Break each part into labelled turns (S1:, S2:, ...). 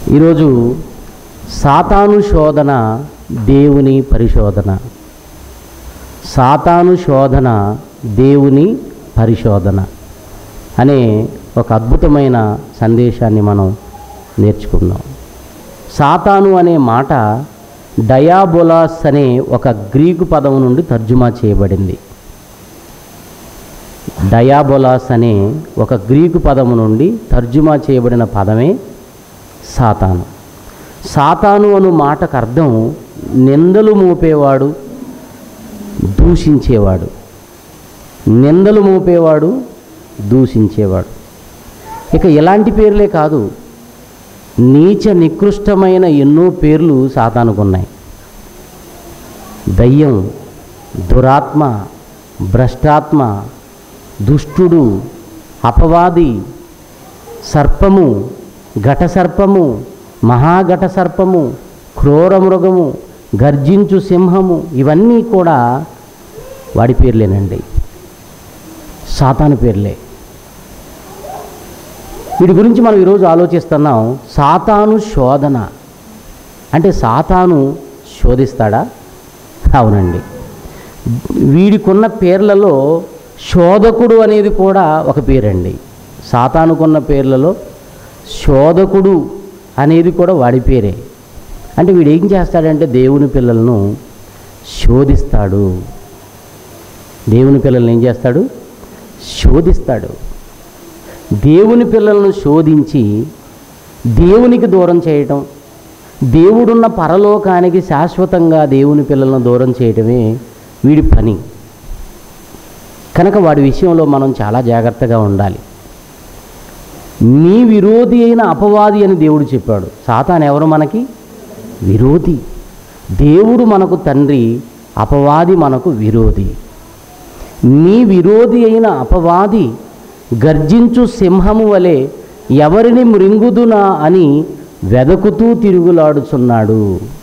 S1: ఈరోజు సాతాను శోధన దేవుని పరిశోధన సాతాను శోధన దేవుని పరిశోధన అనే ఒక అద్భుతమైన సందేశాన్ని మనం నేర్చుకుందాం సాతాను అనే మాట డయాబొలాస్ అనే ఒక గ్రీకు పదం నుండి తర్జుమా చేయబడింది డయాబొలాస్ అనే ఒక గ్రీకు పదము నుండి తర్జుమా చేయబడిన పదమే సాతాను సాతాను అను మాటకు అర్థం నిందలు మోపేవాడు దూషించేవాడు నిందలు మోపేవాడు దూషించేవాడు ఇక ఇలాంటి పేర్లే కాదు నీచ నికృష్టమైన ఎన్నో పేర్లు సాతానుకున్నాయి దయ్యం దురాత్మ భ్రష్టాత్మ దుష్టుడు అపవాది సర్పము ఘట సర్పము మహాఘట సర్పము క్రూర మృగము గర్జించు సింహము ఇవన్నీ కూడా వాడి పేర్లేనండి సాతాను పేర్లే వీటి గురించి మనం ఈరోజు ఆలోచిస్తున్నాం సాతాను శోధన అంటే సాతాను శోధిస్తాడా అవునండి వీడికున్న పేర్లలో శోధకుడు అనేది కూడా ఒక పేరండి సాతానుకున్న పేర్లలో శోధకుడు అనేది కూడా వాడి పేరే అంటే వీడు ఏం చేస్తాడంటే దేవుని పిల్లలను శోధిస్తాడు దేవుని పిల్లల్ని ఏం చేస్తాడు శోధిస్తాడు దేవుని పిల్లలను శోధించి దేవునికి దూరం చేయటం దేవుడున్న పరలోకానికి శాశ్వతంగా దేవుని పిల్లలను దూరం చేయటమే వీడి పని కనుక వాడి విషయంలో మనం చాలా జాగ్రత్తగా ఉండాలి నీ విరోధి అయిన అపవాది అని దేవుడు చెప్పాడు సాతాన్ ఎవరు మనకి విరోధి దేవుడు మనకు తండ్రి అపవాది మనకు విరోధి నీ విరోధి అయిన అపవాది గర్జించు సింహము వలె ఎవరిని మృంగుదునా అని వెదకుతూ తిరుగులాడుచున్నాడు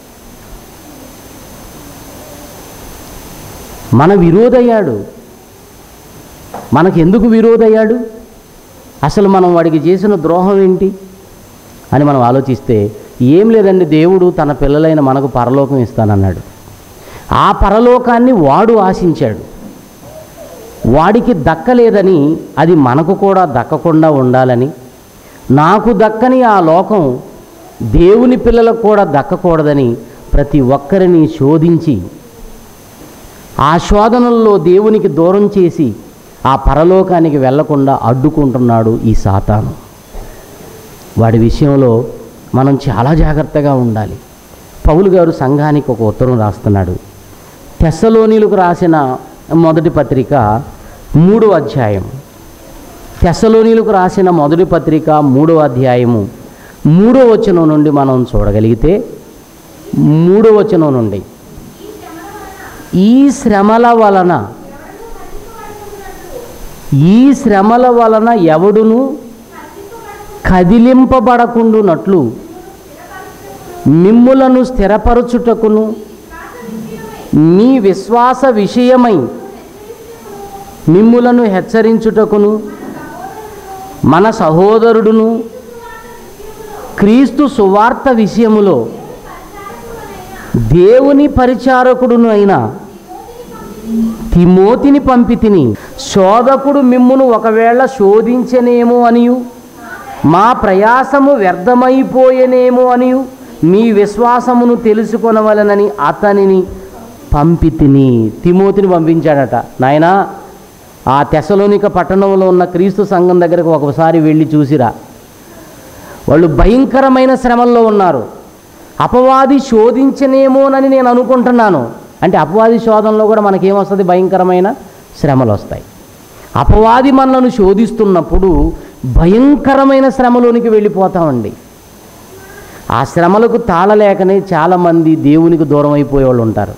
S1: మన విరోధయ్యాడు మనకెందుకు విరోధయ్యాడు అసలు మనం వాడికి చేసిన ద్రోహం ఏంటి అని మనం ఆలోచిస్తే ఏం లేదండి దేవుడు తన పిల్లలైన మనకు పరలోకం ఇస్తానన్నాడు ఆ పరలోకాన్ని వాడు ఆశించాడు వాడికి దక్కలేదని అది మనకు కూడా దక్కకుండా ఉండాలని నాకు దక్కని ఆ లోకం దేవుని పిల్లలకు కూడా దక్కకూడదని ప్రతి ఒక్కరిని శోధించి ఆ శోధనల్లో దేవునికి దూరం చేసి ఆ పరలోకానికి వెళ్లకుండా అడ్డుకుంటున్నాడు ఈ సాతాను వాడి విషయంలో మనం చాలా జాగ్రత్తగా ఉండాలి పౌలు గారు సంఘానికి ఒక ఉత్తరం రాస్తున్నాడు తెస్సలోనిలకు రాసిన మొదటి పత్రిక మూడవ అధ్యాయం తెస్సలోనిలకు రాసిన మొదటి పత్రిక మూడవ అధ్యాయము మూడో వచనం నుండి మనం చూడగలిగితే మూడో వచనం నుండి ఈ శ్రమల వలన ఈ శ్రమల వలన ఎవడును కదిలింపబడకుండునట్లు మిమ్ములను స్థిరపరచుటకును మీ విశ్వాస విషయమై మిమ్ములను హెచ్చరించుటకును మన సహోదరుడును క్రీస్తు సువార్త విషయములో దేవుని పరిచారకుడును అయిన తిమోతిని పంపి తిని శోధకుడు మిమ్మును ఒకవేళ శోధించనేమో అనియు మా ప్రయాసము వ్యర్థమైపోయేనేమో అనియు మీ విశ్వాసమును తెలుసుకొనవలనని అతనిని పంపి తిని తిమోతిని పంపించాడట నాయనా ఆ తెసలోనిక పట్టణంలో ఉన్న క్రీస్తు సంఘం దగ్గరకు ఒకసారి వెళ్ళి చూసిరా వాళ్ళు భయంకరమైన శ్రమల్లో ఉన్నారు అపవాది శోధించనేమోనని నేను అనుకుంటున్నాను అంటే అపవాది శోధనలో కూడా మనకేమొస్తుంది భయంకరమైన శ్రమలు వస్తాయి అపవాది మనలను శోధిస్తున్నప్పుడు భయంకరమైన శ్రమలోనికి వెళ్ళిపోతామండి ఆ శ్రమలకు తాళలేకనే చాలామంది దేవునికి దూరం అయిపోయే వాళ్ళు ఉంటారు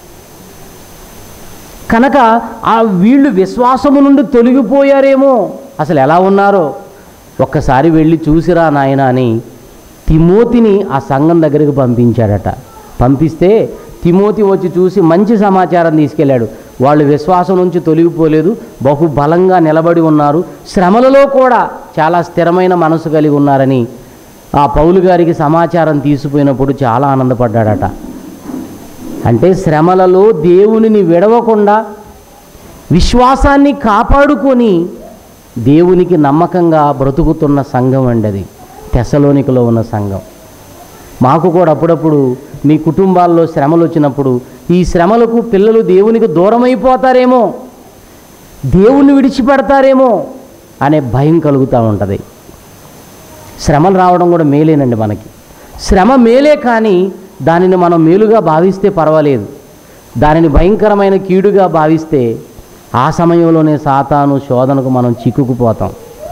S1: కనుక ఆ వీళ్ళు విశ్వాసము నుండి తొలగిపోయారేమో అసలు ఎలా ఉన్నారో ఒక్కసారి వెళ్ళి చూసిరా నాయన అని తిమోతిని ఆ సంఘం దగ్గరికి పంపించాడట పంపిస్తే తిమోతి వచ్చి చూసి మంచి సమాచారం తీసుకెళ్ళాడు వాళ్ళు విశ్వాసం నుంచి తొలగిపోలేదు బహు బలంగా నిలబడి ఉన్నారు శ్రమలలో కూడా చాలా స్థిరమైన మనసు కలిగి ఉన్నారని ఆ పౌలు గారికి సమాచారం తీసుకుపోయినప్పుడు చాలా ఆనందపడ్డాడట అంటే శ్రమలలో దేవునిని విడవకుండా విశ్వాసాన్ని కాపాడుకొని దేవునికి నమ్మకంగా బ్రతుకుతున్న సంఘం అండి అది తెసలోనికలో ఉన్న సంఘం మాకు కూడా అప్పుడప్పుడు మీ కుటుంబాల్లో శ్రమలు వచ్చినప్పుడు ఈ శ్రమలకు పిల్లలు దేవునికి దూరమైపోతారేమో దేవుణ్ణి విడిచిపెడతారేమో అనే భయం కలుగుతూ ఉంటుంది శ్రమలు రావడం కూడా మేలేనండి మనకి శ్రమ మేలే కానీ దానిని మనం మేలుగా భావిస్తే పర్వాలేదు దానిని భయంకరమైన కీడుగా భావిస్తే ఆ సమయంలోనే సాతాను శోధనకు మనం చిక్కుకుపోతాం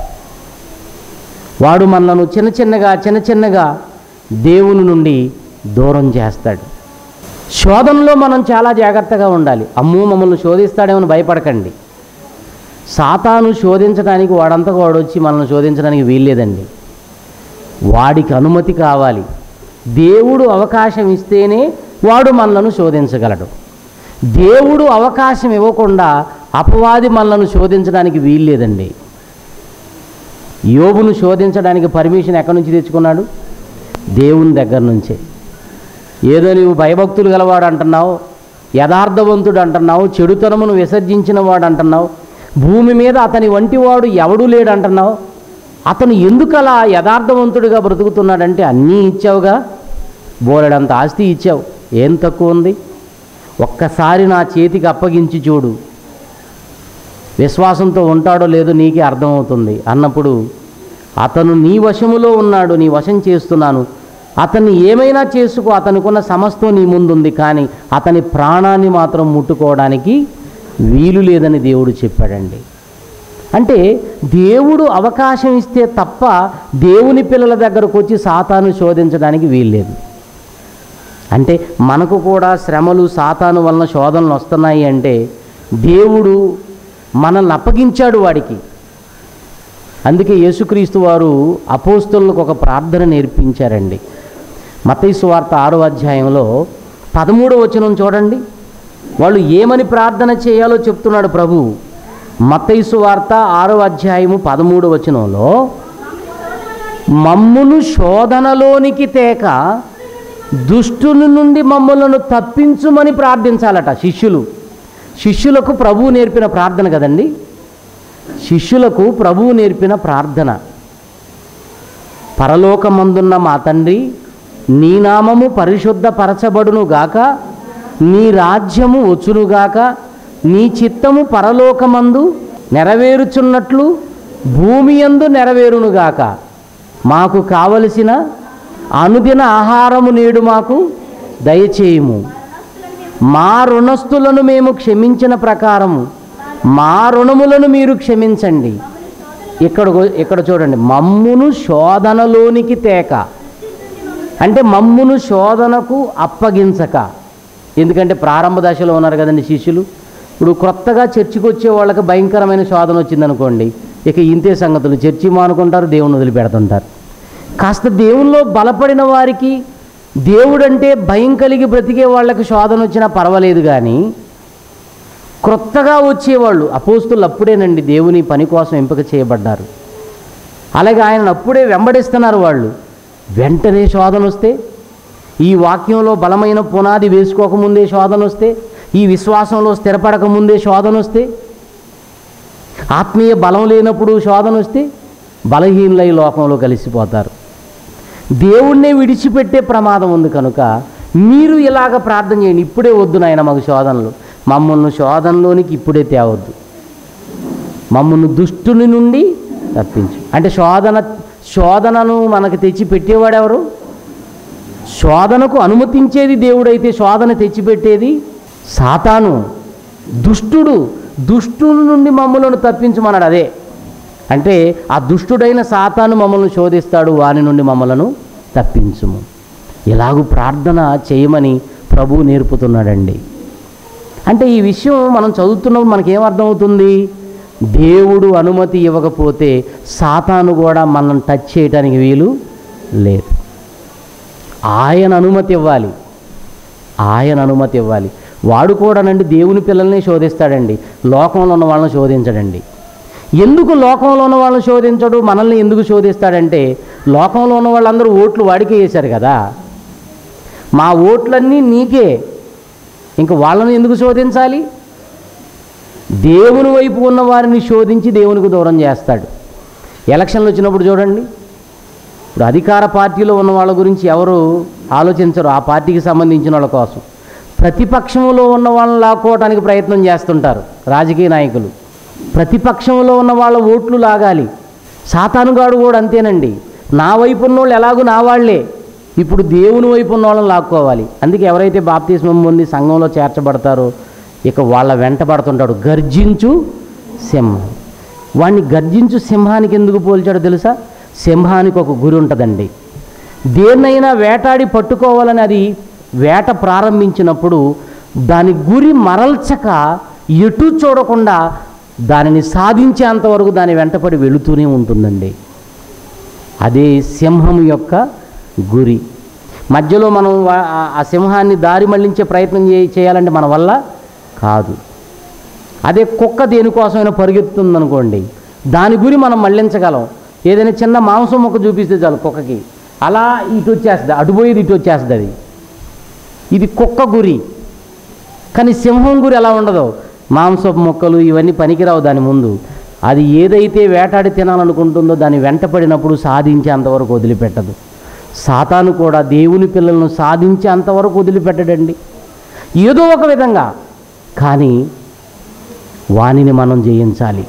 S1: వాడు మనలను చిన్న చిన్నగా చిన్న చిన్నగా దేవుని నుండి దూరం చేస్తాడు శోధనలో మనం చాలా జాగ్రత్తగా ఉండాలి అమ్మో మమ్మల్ని శోధిస్తాడేమని భయపడకండి సాతాను శోధించడానికి వాడంతా వాడు వచ్చి మనల్ని శోధించడానికి వీల్లేదండి వాడికి అనుమతి కావాలి దేవుడు అవకాశం ఇస్తేనే వాడు మనలను శోధించగలడు దేవుడు అవకాశం ఇవ్వకుండా అపవాది మనలను శోధించడానికి వీల్లేదండి యోబును శోధించడానికి పర్మిషన్ ఎక్కడి నుంచి తెచ్చుకున్నాడు దేవుని దగ్గర నుంచే ఏదో నీవు భయభక్తులు గలవాడు అంటున్నావు యథార్థవంతుడు అంటున్నావు చెడుతనమును విసర్జించిన వాడు అంటున్నావు భూమి మీద అతని వంటి వాడు ఎవడూ లేడు అంటున్నావు అతను ఎందుకలా యథార్థవంతుడిగా బ్రతుకుతున్నాడంటే అన్నీ ఇచ్చావుగా బోలెడంత ఆస్తి ఇచ్చావు ఏం తక్కువ ఉంది ఒక్కసారి నా చేతికి అప్పగించి చూడు విశ్వాసంతో ఉంటాడో లేదో నీకే అర్థమవుతుంది అన్నప్పుడు అతను నీ వశములో ఉన్నాడు నీ వశం చేస్తున్నాను అతన్ని ఏమైనా చేసుకో అతనికున్న సమస్తం నీ ముందుంది కానీ అతని ప్రాణాన్ని మాత్రం ముట్టుకోవడానికి వీలు లేదని దేవుడు చెప్పాడండి అంటే దేవుడు అవకాశం ఇస్తే తప్ప దేవుని పిల్లల దగ్గరకు వచ్చి సాతాను శోధించడానికి వీల్లేదు అంటే మనకు కూడా శ్రమలు సాతాను వలన శోధనలు వస్తున్నాయి అంటే దేవుడు మనల్ని అప్పగించాడు వాడికి అందుకే యేసుక్రీస్తు వారు అపోస్తులకు ఒక ప్రార్థన నేర్పించారండి మతైసు వార్త ఆరో అధ్యాయంలో పదమూడవ వచనం చూడండి వాళ్ళు ఏమని ప్రార్థన చేయాలో చెప్తున్నాడు ప్రభు మతైసు వార్త ఆరో అధ్యాయము పదమూడవ వచనంలో మమ్మును శోధనలోనికి తేక దుష్టుని నుండి మమ్మలను తప్పించుమని ప్రార్థించాలట శిష్యులు శిష్యులకు ప్రభువు నేర్పిన ప్రార్థన కదండి శిష్యులకు ప్రభువు నేర్పిన ప్రార్థన పరలోకమందున్న మా తండ్రి నీ నామము పరిశుద్ధపరచబడును గాక నీ రాజ్యము వచ్చునుగాక నీ చిత్తము పరలోకమందు నెరవేరుచున్నట్లు భూమి యందు నెరవేరునుగాక మాకు కావలసిన అనుదిన ఆహారము నేడు మాకు దయచేయము మా రుణస్థులను మేము క్షమించిన ప్రకారము మా రుణములను మీరు క్షమించండి ఇక్కడ గో- ఇక్కడ చూడండి మమ్మును శోధనలోనికి తేక అంటే మమ్మును శోధనకు అప్పగించక ఎందుకంటే ప్రారంభ దశలో ఉన్నారు కదండి శిష్యులు ఇప్పుడు క్రొత్తగా చర్చికి వచ్చే వాళ్ళకి భయంకరమైన శోధన వచ్చిందనుకోండి ఇక ఇంతే సంగతులు చర్చి మానుకుంటారు దేవుని వదిలిపెడుతుంటారు కాస్త దేవుల్లో బలపడిన వారికి దేవుడంటే భయం కలిగి బ్రతికే వాళ్ళకి శోధన వచ్చినా పర్వాలేదు కానీ క్రొత్తగా వచ్చేవాళ్ళు అపోస్తులు అప్పుడేనండి దేవుని పని కోసం ఎంపిక చేయబడ్డారు అలాగే ఆయన అప్పుడే వెంబడిస్తున్నారు వాళ్ళు వెంటనే శోధన వస్తే ఈ వాక్యంలో బలమైన పునాది వేసుకోకముందే శోధన వస్తే ఈ విశ్వాసంలో స్థిరపడక ముందే శోధన వస్తే ఆత్మీయ బలం లేనప్పుడు శోధన వస్తే బలహీనులై లోకంలో కలిసిపోతారు దేవుణ్ణే విడిచిపెట్టే ప్రమాదం ఉంది కనుక మీరు ఇలాగ ప్రార్థన చేయండి ఇప్పుడే వద్దు నాయన మాకు శోధనలు మమ్మల్ని శోధనలోనికి ఇప్పుడే తేవద్దు మమ్మల్ని దుష్టుని నుండి తప్పించు అంటే శోధన శోధనను మనకు తెచ్చి పెట్టేవాడెవరు శోధనకు అనుమతించేది దేవుడైతే శోధన తెచ్చిపెట్టేది సాతాను దుష్టుడు దుష్టుని నుండి మమ్మలను తప్పించమన్నాడు అదే అంటే ఆ దుష్టుడైన సాతాను మమ్మల్ని శోధిస్తాడు వాని నుండి మమ్మలను తప్పించుము ఇలాగూ ప్రార్థన చేయమని ప్రభువు నేర్పుతున్నాడండి అంటే ఈ విషయం మనం చదువుతున్నప్పుడు మనకేం అర్థమవుతుంది దేవుడు అనుమతి ఇవ్వకపోతే సాతాను కూడా మనం టచ్ చేయడానికి వీలు లేదు ఆయన అనుమతి ఇవ్వాలి ఆయన అనుమతి ఇవ్వాలి వాడు కూడానండి దేవుని పిల్లల్ని శోధిస్తాడండి లోకంలో ఉన్న వాళ్ళని శోధించడండి ఎందుకు లోకంలో ఉన్న వాళ్ళని శోధించడు మనల్ని ఎందుకు శోధిస్తాడంటే లోకంలో ఉన్న వాళ్ళందరూ ఓట్లు వాడికే వేశారు కదా మా ఓట్లన్నీ నీకే ఇంక వాళ్ళని ఎందుకు శోధించాలి దేవుని వైపు ఉన్న వారిని శోధించి దేవునికి దూరం చేస్తాడు ఎలక్షన్లు వచ్చినప్పుడు చూడండి ఇప్పుడు అధికార పార్టీలో ఉన్న వాళ్ళ గురించి ఎవరు ఆలోచించరు ఆ పార్టీకి సంబంధించిన వాళ్ళ కోసం ప్రతిపక్షంలో ఉన్న వాళ్ళని లాక్కోవడానికి ప్రయత్నం చేస్తుంటారు రాజకీయ నాయకులు ప్రతిపక్షంలో ఉన్న వాళ్ళ ఓట్లు లాగాలి సాతానుగాడు కూడా అంతేనండి నా వైపు ఉన్న వాళ్ళు ఎలాగూ నా వాళ్ళే ఇప్పుడు దేవుని వైపు ఉన్న వాళ్ళని లాక్కోవాలి అందుకే ఎవరైతే బాప్తిస్మం పొంది సంఘంలో చేర్చబడతారో ఇక వాళ్ళ వెంట పడుతుంటాడు గర్జించు సింహం వాడిని గర్జించు సింహానికి ఎందుకు పోల్చాడో తెలుసా సింహానికి ఒక గురి ఉంటుందండి దేన్నైనా వేటాడి పట్టుకోవాలని అది వేట ప్రారంభించినప్పుడు దాని గురి మరల్చక ఎటు చూడకుండా దానిని సాధించేంత వరకు దాని వెంటపడి వెళుతూనే ఉంటుందండి అదే సింహం యొక్క గురి మధ్యలో మనం వా- ఆ- ఆ సింహాన్ని దారి మళ్లించే ప్రయత్నం చే- చేయాలంటే మన వల్ల కాదు అదే కుక్క దేనికోసమైనా పరిగెత్తుతుంది అనుకోండి దాని గురి మనం మళ్ళించగలం ఏదైనా చిన్న మాంసం మొక్క చూపిస్తే చాలు కుక్కకి అలా ఇటు వచ్చేస్తుంది అటు పోయేది ఇటు వచ్చేస్తుంది అది ఇది కుక్క గురి కానీ సింహం గురి ఎలా ఉండదు మాంసపు మొక్కలు ఇవన్నీ పనికిరావు దాని ముందు అది ఏదైతే వేటాడి తినాలనుకుంటుందో దాన్ని వెంటపడినప్పుడు సాధించే అంతవరకు వదిలిపెట్టదు సాతాను కూడా దేవుని పిల్లలను సాధించే అంతవరకు వదిలిపెట్టడండి ఏదో ఒక విధంగా కానీ వానిని మనం జయించాలి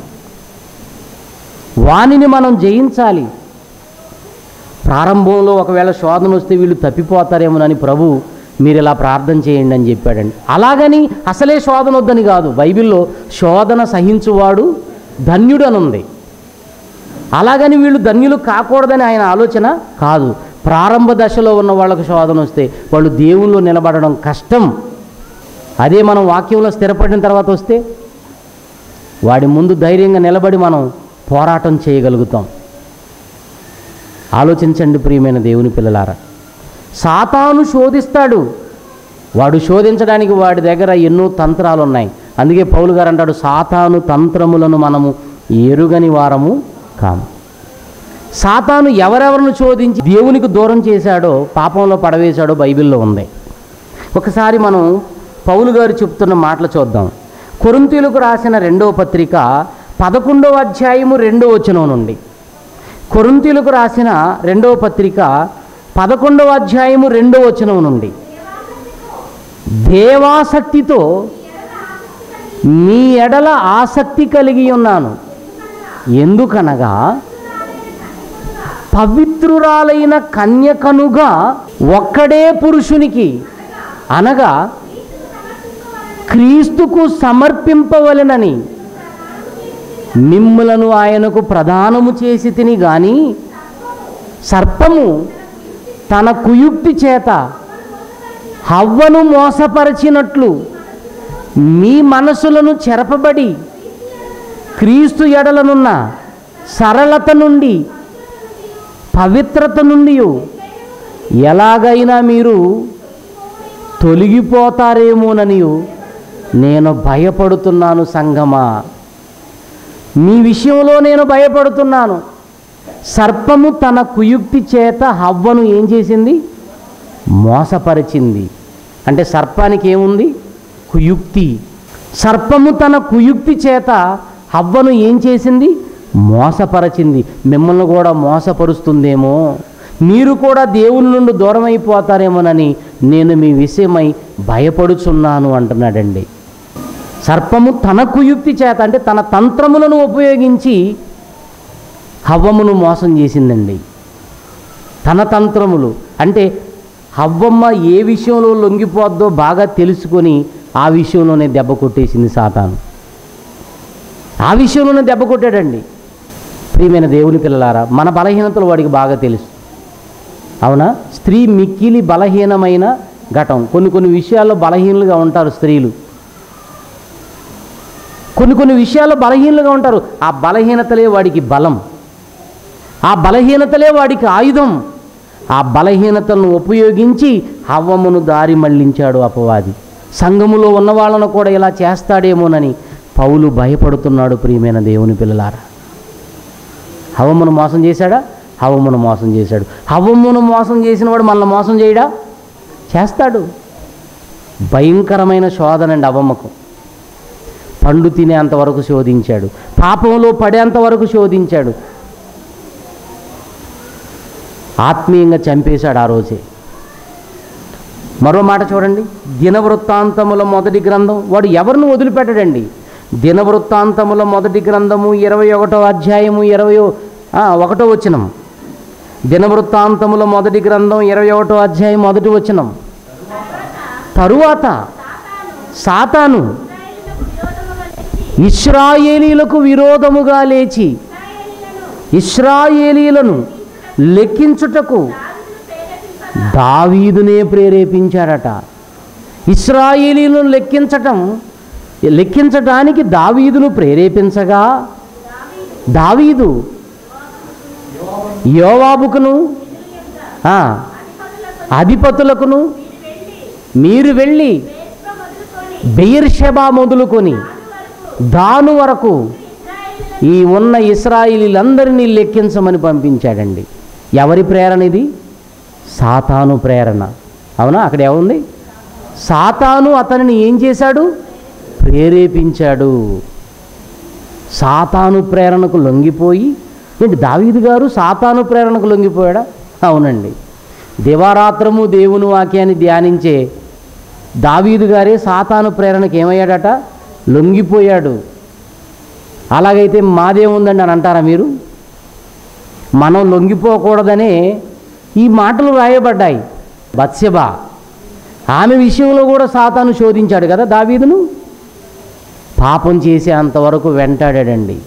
S1: వానిని మనం జయించాలి ప్రారంభంలో ఒకవేళ శోధన వస్తే వీళ్ళు తప్పిపోతారేమోనని ప్రభు మీరు ఇలా ప్రార్థన చేయండి అని చెప్పాడండి అలాగని అసలే శోధన వద్దని కాదు బైబిల్లో శోధన సహించువాడు ధన్యుడు అని ఉంది అలాగని వీళ్ళు ధన్యులు కాకూడదని ఆయన ఆలోచన కాదు ప్రారంభ దశలో ఉన్న వాళ్ళకు శోధన వస్తే వాళ్ళు దేవుల్లో నిలబడడం కష్టం అదే మనం వాక్యంలో స్థిరపడిన తర్వాత వస్తే వాడి ముందు ధైర్యంగా నిలబడి మనం పోరాటం చేయగలుగుతాం ఆలోచించండి ప్రియమైన దేవుని పిల్లలారా సాతాను శోధిస్తాడు వాడు శోధించడానికి వాడి దగ్గర ఎన్నో తంత్రాలు ఉన్నాయి అందుకే పౌలు గారు అంటాడు సాతాను తంత్రములను మనము ఎరుగని వారము కాము సాతాను ఎవరెవరిని శోధించి దేవునికి దూరం చేశాడో పాపంలో పడవేశాడో బైబిల్లో ఉంది ఒకసారి మనం పౌలు గారు చెప్తున్న మాటలు చూద్దాం కొరింతీలకు రాసిన రెండవ పత్రిక పదకొండవ అధ్యాయము రెండవ వచనం నుండి కొరింతీలకు రాసిన రెండవ పత్రిక పదకొండవ అధ్యాయము రెండవ వచనం నుండి దేవాసక్తితో మీ ఎడల ఆసక్తి కలిగి ఉన్నాను ఎందుకనగా పవిత్రురాలైన కన్యకనుగా ఒక్కడే పురుషునికి అనగా క్రీస్తుకు సమర్పింపవలెనని మిమ్ములను ఆయనకు ప్రదానము చేసి తిని గాని సర్పము తన కుయుక్తి చేత హవ్వను మోసపరచినట్లు మీ మనసులను చెరపబడి క్రీస్తు ఎడలనున్న సరళత నుండి పవిత్రత నుండి ఎలాగైనా మీరు తొలగిపోతారేమోనని నేను భయపడుతున్నాను సంగమా మీ విషయంలో నేను భయపడుతున్నాను సర్పము తన కుయుక్తి చేత హవ్వను ఏం చేసింది మోసపరిచింది అంటే సర్పానికి ఏముంది కుయుక్తి సర్పము తన కుయుక్తి చేత హవ్వను ఏం చేసింది మోసపరచింది మిమ్మల్ని కూడా మోసపరుస్తుందేమో మీరు కూడా దేవుని నుండి దూరం అయిపోతారేమోనని నేను మీ విషయమై భయపడుచున్నాను అంటున్నాడండి సర్పము తన కుయుక్తి చేత అంటే తన తంత్రములను ఉపయోగించి హవ్వమును మోసం చేసిందండి తన తంత్రములు అంటే హవ్వమ్మ ఏ విషయంలో లొంగిపోద్దో బాగా తెలుసుకొని ఆ విషయంలోనే దెబ్బ కొట్టేసింది సాతాను ఆ విషయంలోనే దెబ్బ కొట్టాడండి ప్రియమైన దేవుని పిల్లలారా మన బలహీనతలు వాడికి బాగా తెలుసు అవునా స్త్రీ మిక్కిలి బలహీనమైన ఘటం కొన్ని కొన్ని విషయాల్లో బలహీనులుగా ఉంటారు స్త్రీలు కొన్ని కొన్ని విషయాల్లో బలహీనులుగా ఉంటారు ఆ బలహీనతలే వాడికి బలం ఆ బలహీనతలే వాడికి ఆయుధం ఆ బలహీనతలను ఉపయోగించి హవ్వమును దారి మళ్లించాడు అపవాది సంఘములో ఉన్న వాళ్ళను కూడా ఇలా చేస్తాడేమోనని పౌలు భయపడుతున్నాడు ప్రియమైన దేవుని పిల్లలారా హవమును మోసం చేశాడా హవమును మోసం చేశాడు హవమును మోసం చేసిన వాడు మనల్ని మోసం చేయడా చేస్తాడు భయంకరమైన శోధన అండి అవ్వమ్మకు పండు తినేంత వరకు శోధించాడు పాపంలో పడేంత వరకు శోధించాడు ఆత్మీయంగా చంపేశాడు ఆ రోజే మరో మాట చూడండి దినవృత్తాంతముల మొదటి గ్రంథం వాడు ఎవరిని వదిలిపెట్టడండి దినవృత్తాంతముల మొదటి గ్రంథము ఇరవై ఒకటో అధ్యాయము ఇరవై ఒకటో వచనం దినవృత్తాంతముల మొదటి గ్రంథం ఇరవై ఒకటో అధ్యాయం మొదటి వచనం తరువాత సాతాను ఇస్రాయేలీలకు విరోధముగా లేచి ఇస్రాయేలీలను లెక్కించుటకు దావీదునే ప్రేరేపించాడట ఇస్రాయేలీలను లెక్కించటం లెక్కించటానికి దావీదును ప్రేరేపించగా దావీదు యోవాబుకును ఆ, అధిపతులకును మీరు వెళ్ళి బెయిర్షెబా మొదలుకొని దాను వరకు ఈ ఉన్న ఇస్రాయిలీలందరినీ లెక్కించమని పంపించాడండి ఎవరి ప్రేరణ ఇది సాతాను ప్రేరణ అవునా అక్కడ ఏముంది సాతాను అతనిని ఏం చేశాడు ప్రేరేపించాడు సాతాను ప్రేరణకు లొంగిపోయి ఏంటి దావీదు గారు సాతాను ప్రేరణకు లొంగిపోయాడా అవునండి దివారాత్రము దేవుని వాక్యాన్ని ధ్యానించే దావీదు గారే సాతాను ప్రేరణకు ఏమయ్యాడట లొంగిపోయాడు అలాగైతే మాదేముందండి అని అంటారా మీరు మనం లొంగిపోకూడదనే ఈ మాటలు రాయబడ్డాయి బత్స్యబ ఆమె విషయంలో కూడా సాతాను శోధించాడు కదా దావీదును పాపం చేసే అంతవరకు వెంటాడాడండి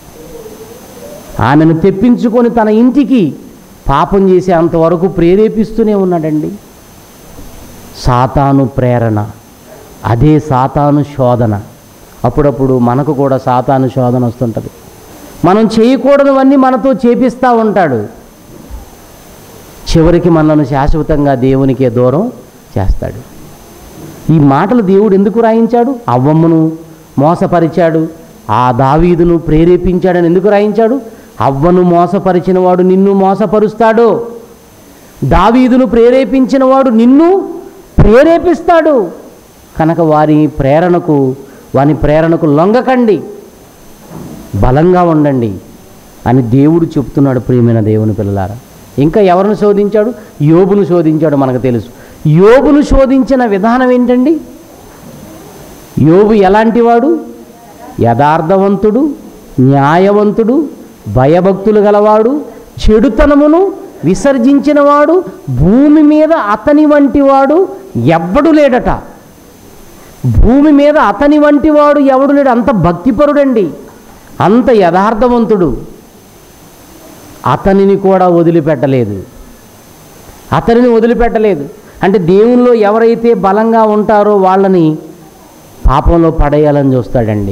S1: ఆమెను తెప్పించుకొని తన ఇంటికి పాపం చేసే అంతవరకు ప్రేరేపిస్తూనే ఉన్నాడండి సాతాను ప్రేరణ అదే సాతాను శోధన అప్పుడప్పుడు మనకు కూడా సాతాను శోధన వస్తుంటుంది మనం చేయకూడనివన్నీ మనతో చేపిస్తూ ఉంటాడు చివరికి మనల్ని శాశ్వతంగా దేవునికే దూరం చేస్తాడు ఈ మాటలు దేవుడు ఎందుకు రాయించాడు అవ్వమ్మను మోసపరిచాడు ఆ దావీదును ప్రేరేపించాడని ఎందుకు రాయించాడు అవ్వను మోసపరిచిన వాడు నిన్ను మోసపరుస్తాడు దావీదును ప్రేరేపించిన వాడు నిన్ను ప్రేరేపిస్తాడు కనుక వారి ప్రేరణకు వాని ప్రేరణకు లొంగకండి బలంగా ఉండండి అని దేవుడు చెప్తున్నాడు ప్రియమైన దేవుని పిల్లలారా ఇంకా ఎవరిని శోధించాడు యోబును శోధించాడు మనకు తెలుసు యోబును శోధించిన విధానం ఏంటండి యోబు ఎలాంటి వాడు యథార్థవంతుడు న్యాయవంతుడు భయభక్తులు గలవాడు చెడుతనమును విసర్జించినవాడు భూమి మీద అతని వంటి వాడు ఎవ్వడు లేడట భూమి మీద అతని వంటి వాడు ఎవడు లేడు అంత భక్తిపరుడండి అంత యథార్థవంతుడు అతనిని కూడా వదిలిపెట్టలేదు అతనిని వదిలిపెట్టలేదు అంటే దేవునిలో ఎవరైతే బలంగా ఉంటారో వాళ్ళని పాపంలో పడేయాలని చూస్తాడండి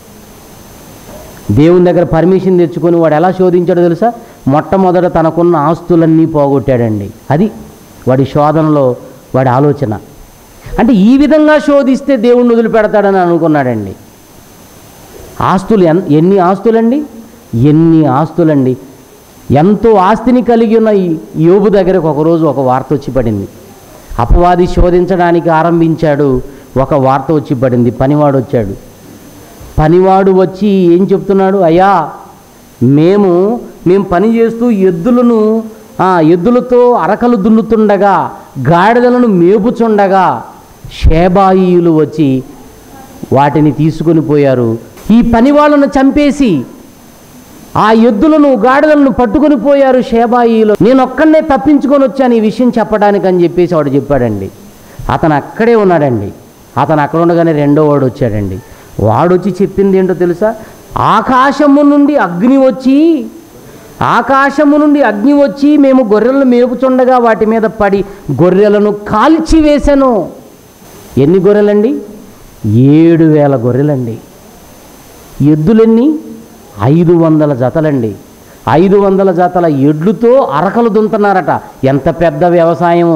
S1: దేవుని దగ్గర పర్మిషన్ తెచ్చుకొని వాడు ఎలా శోధించాడో తెలుసా మొట్టమొదట తనకున్న ఆస్తులన్నీ పోగొట్టాడండి అది వాడి శోధనలో వాడి ఆలోచన అంటే ఈ విధంగా శోధిస్తే దేవుణ్ణి వదిలిపెడతాడని అనుకున్నాడండి ఆస్తులు ఎన్ ఎన్ని ఆస్తులండి ఎన్ని ఆస్తులండి ఎంతో ఆస్తిని కలిగి ఉన్న ఈ యోబు దగ్గరకు ఒకరోజు ఒక వార్త వచ్చి పడింది అపవాది శోధించడానికి ఆరంభించాడు ఒక వార్త వచ్చి పడింది పనివాడు వచ్చాడు పనివాడు వచ్చి ఏం చెప్తున్నాడు అయ్యా మేము మేము పని చేస్తూ ఎద్దులను ఆ, ఎద్దులతో అరకలు దున్నుతుండగా గాడిదలను మేపుచుండగా షేబాయిలు వచ్చి వాటిని తీసుకొని పోయారు ఈ పని వాళ్ళను చంపేసి ఆ ఎద్దులను గాడిదలను పట్టుకొని పోయారు షేబాయిలో నేను ఒక్కడనే తప్పించుకొని వచ్చాను ఈ విషయం చెప్పడానికి అని చెప్పేసి వాడు చెప్పాడండి అతను అక్కడే ఉన్నాడండి అతను అక్కడ ఉండగానే రెండో వాడు వచ్చాడండి వాడు వచ్చి చెప్పింది ఏంటో తెలుసా ఆకాశము నుండి అగ్ని వచ్చి ఆకాశము నుండి అగ్ని వచ్చి మేము గొర్రెలను మేపుచుండగా వాటి మీద పడి గొర్రెలను కాల్చివేశాను ఎన్ని గొర్రెలండి ఏడు వేల గొర్రెలండి ఎద్దులెన్ని ఐదు వందల జతలండి ఐదు వందల జతల ఎడ్లుతో అరకలు దుంతున్నారట ఎంత పెద్ద వ్యవసాయము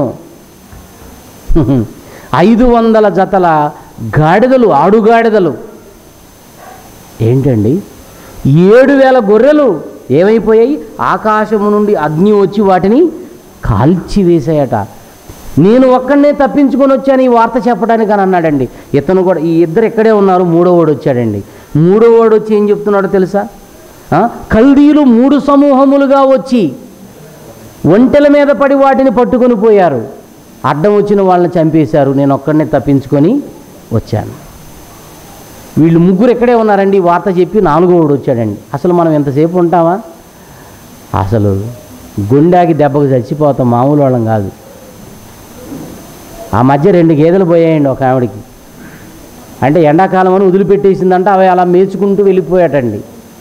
S1: ఐదు వందల జతల గాడిదలు ఆడుగాడిదలు ఏంటండి ఏడు వేల గొర్రెలు ఏమైపోయాయి ఆకాశము నుండి అగ్ని వచ్చి వాటిని కాల్చివేశాయట నేను ఒక్కడనే తప్పించుకొని వచ్చాను ఈ వార్త చెప్పడానికి అని అన్నాడండి ఇతను కూడా ఈ ఇద్దరు ఇక్కడే ఉన్నారు మూడో వాడు వచ్చాడండి మూడో వాడు వచ్చి ఏం చెప్తున్నాడో తెలుసా ఆ? కల్దీలు మూడు సమూహములుగా వచ్చి ఒంటెల మీద పడి వాటిని పట్టుకొని పోయారు అడ్డం వచ్చిన వాళ్ళని చంపేశారు నేను ఒక్కడనే తప్పించుకొని వచ్చాను వీళ్ళు ముగ్గురు ఎక్కడే ఉన్నారండి ఈ వార్త చెప్పి నాలుగోడు వచ్చాడండి అసలు మనం ఎంతసేపు ఉంటామా అసలు గుండాకి దెబ్బకు చచ్చిపోతాం మామూలు వాళ్ళం కాదు ఆ మధ్య రెండు గేదెలు పోయాయండి ఒక ఆవిడకి అంటే ఎండాకాలం అని వదిలిపెట్టేసిందంట అవి అలా మేచుకుంటూ వెళ్ళిపోయాటండి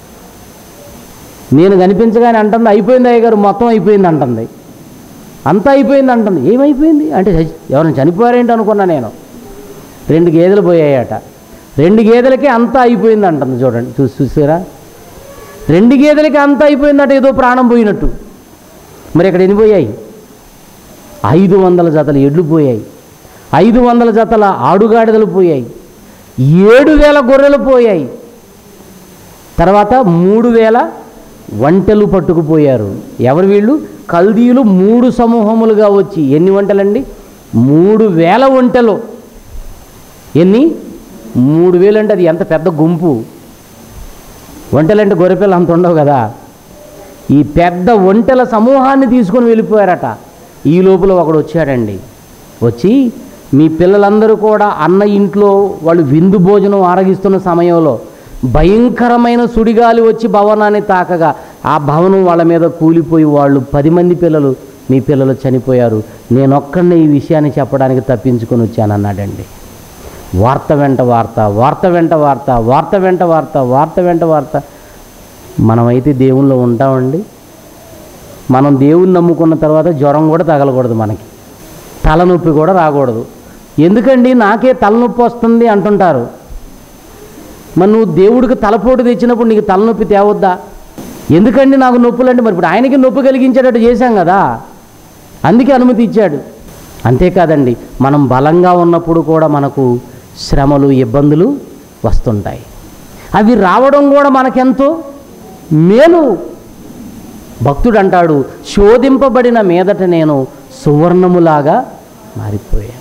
S1: నేను కనిపించగానే అంటుంది అయిపోయింది అయ్య గారు మొత్తం అయిపోయింది అంటుంది అంతా అయిపోయింది అంటుంది ఏమైపోయింది అంటే చచ్చి- ఎవరైనా చనిపోయారేంటి అనుకున్నా నేను రెండు గేదెలు పోయాయట రెండు గేదెలకి అంతా అయిపోయింది అంటుంది చూడండి చూసి చూసారా రెండు గేదెలకి అంతా అయిపోయిందట ఏదో ప్రాణం పోయినట్టు మరి ఇక్కడ ఎన్ని పోయాయి ఐదు వందల జతలు ఎడ్లు పోయాయి ఐదు వందల జతల ఆడుగాడిదలు పోయాయి ఏడు వేల గొర్రెలు పోయాయి తర్వాత మూడు వేల వంటలు పట్టుకుపోయారు ఎవరు వీళ్ళు కల్దీయులు మూడు సమూహములుగా వచ్చి ఎన్ని వంటలండి మూడు వేల వంటలు ఎన్ని మూడు వేలు అంటే అది ఎంత పెద్ద గుంపు వంటలంటే గొర్రెపిల్ల అంత ఉండవు కదా ఈ పెద్ద ఒంటెల సమూహాన్ని తీసుకొని వెళ్ళిపోయారట ఈ లోపల ఒకడు వచ్చాడండి వచ్చి మీ పిల్లలందరూ కూడా అన్న ఇంట్లో వాళ్ళు విందు భోజనం ఆరగిస్తున్న సమయంలో భయంకరమైన సుడిగాలి వచ్చి భవనాన్ని తాకగా ఆ భవనం వాళ్ళ మీద కూలిపోయి వాళ్ళు పది మంది పిల్లలు మీ పిల్లలు చనిపోయారు నేనొక్కడినే ఈ విషయాన్ని చెప్పడానికి తప్పించుకొని వచ్చానన్నాడండి వార్త వెంట వార్త వార్త వెంట వార్త వార్త వెంట వార్త వార్త వెంట వార్త మనమైతే దేవుల్లో ఉంటామండి మనం దేవుని నమ్ముకున్న తర్వాత జ్వరం కూడా తగలకూడదు మనకి తలనొప్పి కూడా రాకూడదు ఎందుకండి నాకే తలనొప్పి వస్తుంది అంటుంటారు మరి నువ్వు దేవుడికి తలపోటు తెచ్చినప్పుడు నీకు తలనొప్పి తేవద్దా ఎందుకండి నాకు నొప్పులు అంటే మరి ఇప్పుడు ఆయనకి నొప్పి కలిగించేటట్టు చేశాం కదా అందుకే అనుమతి ఇచ్చాడు అంతేకాదండి మనం బలంగా ఉన్నప్పుడు కూడా మనకు శ్రమలు ఇబ్బందులు వస్తుంటాయి అవి రావడం కూడా మనకెంతో మేలు భక్తుడు అంటాడు శోధింపబడిన మీదట నేను సువర్ణములాగా మారిపోయాను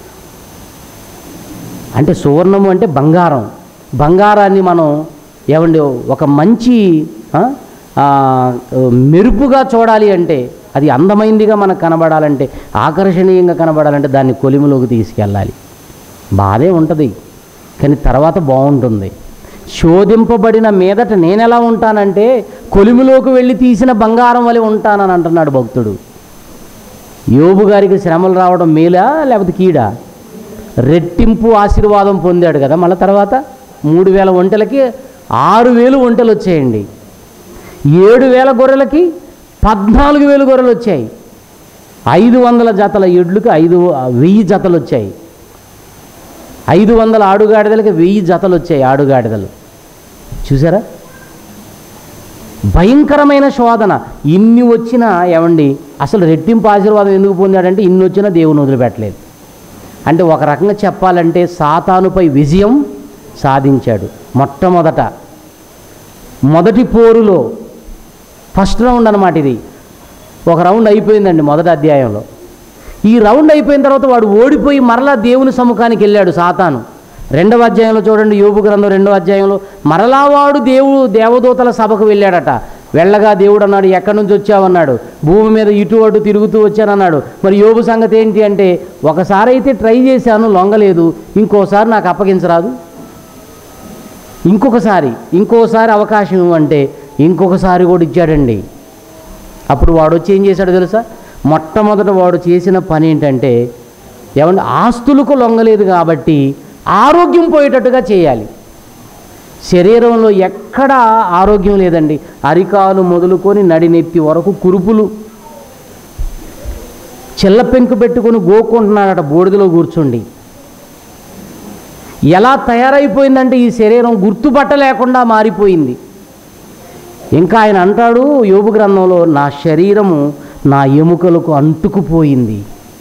S1: అంటే సువర్ణము అంటే బంగారం బంగారాన్ని మనం ఏమండి ఒక మంచి ఆ, ఆ, మెరుపుగా చూడాలి అంటే అది అందమైందిగా మనకు కనబడాలంటే ఆకర్షణీయంగా కనబడాలంటే దాన్ని కొలిమిలోకి తీసుకెళ్ళాలి బాధే ఉంటుంది కానీ తర్వాత బాగుంటుంది శోధింపబడిన మీదట నేను ఎలా ఉంటానంటే కొలిమిలోకి వెళ్ళి తీసిన బంగారం వలె ఉంటానని అంటున్నాడు భక్తుడు యోబు గారికి శ్రమలు రావడం మేలా లేకపోతే కీడా రెట్టింపు ఆశీర్వాదం పొందాడు కదా మళ్ళీ తర్వాత మూడు వేల ఒంటెలకి ఆరు వేలు ఒంటెలు వచ్చాయండి ఏడు వేల గొర్రెలకి పద్నాలుగు వేలు గొర్రెలు వచ్చాయి ఐదు వందల జతల ఎడ్లకు ఐదు వెయ్యి జతలు వచ్చాయి ఐదు వందల ఆడుగాడిదలకి వెయ్యి జతలు వచ్చాయి ఆడుగాడిదలు చూసారా భయంకరమైన శోధన ఇన్ని వచ్చినా ఏమండి అసలు రెట్టింపు ఆశీర్వాదం ఎందుకు పొందాడంటే ఇన్ని వచ్చినా దేవుని వదిలిపెట్టలేదు అంటే ఒక రకంగా చెప్పాలంటే సాతానుపై విజయం సాధించాడు మొట్టమొదట మొదటి పోరులో ఫస్ట్ రౌండ్ అనమాట ఇది ఒక రౌండ్ అయిపోయిందండి మొదటి అధ్యాయంలో ఈ రౌండ్ అయిపోయిన తర్వాత వాడు ఓడిపోయి మరలా దేవుని సముఖానికి వెళ్ళాడు సాతాను రెండవ అధ్యాయంలో చూడండి యోబు గ్రంథం రెండవ అధ్యాయంలో మరలా వాడు దేవుడు దేవదూతల సభకు వెళ్ళాడట వెళ్ళగా దేవుడు అన్నాడు ఎక్కడి నుంచి వచ్చావన్నాడు భూమి మీద ఇటు అటు తిరుగుతూ వచ్చానన్నాడు మరి యోబు సంగతి ఏంటి అంటే ఒకసారి అయితే ట్రై చేశాను లొంగలేదు ఇంకోసారి నాకు అప్పగించరాదు ఇంకొకసారి ఇంకోసారి అవకాశం ఇవ్వంటే ఇంకొకసారి కూడా ఇచ్చాడండి అప్పుడు వాడు వచ్చి ఏం చేశాడో తెలుసా మొట్టమొదట వాడు చేసిన పని ఏంటంటే ఏమంటే ఆస్తులకు లొంగలేదు కాబట్టి ఆరోగ్యం పోయేటట్టుగా చేయాలి శరీరంలో ఎక్కడా ఆరోగ్యం లేదండి అరికాలు మొదలుకొని నడినెత్తి వరకు కురుపులు చిల్ల పెంకు పెట్టుకొని గోకుంటున్నాడట బూడిదలో కూర్చుండి ఎలా తయారైపోయిందంటే ఈ శరీరం గుర్తుపట్టలేకుండా మారిపోయింది ఇంకా ఆయన అంటాడు యోగు గ్రంథంలో నా శరీరము నా ఎముకలకు అంటుకుపోయింది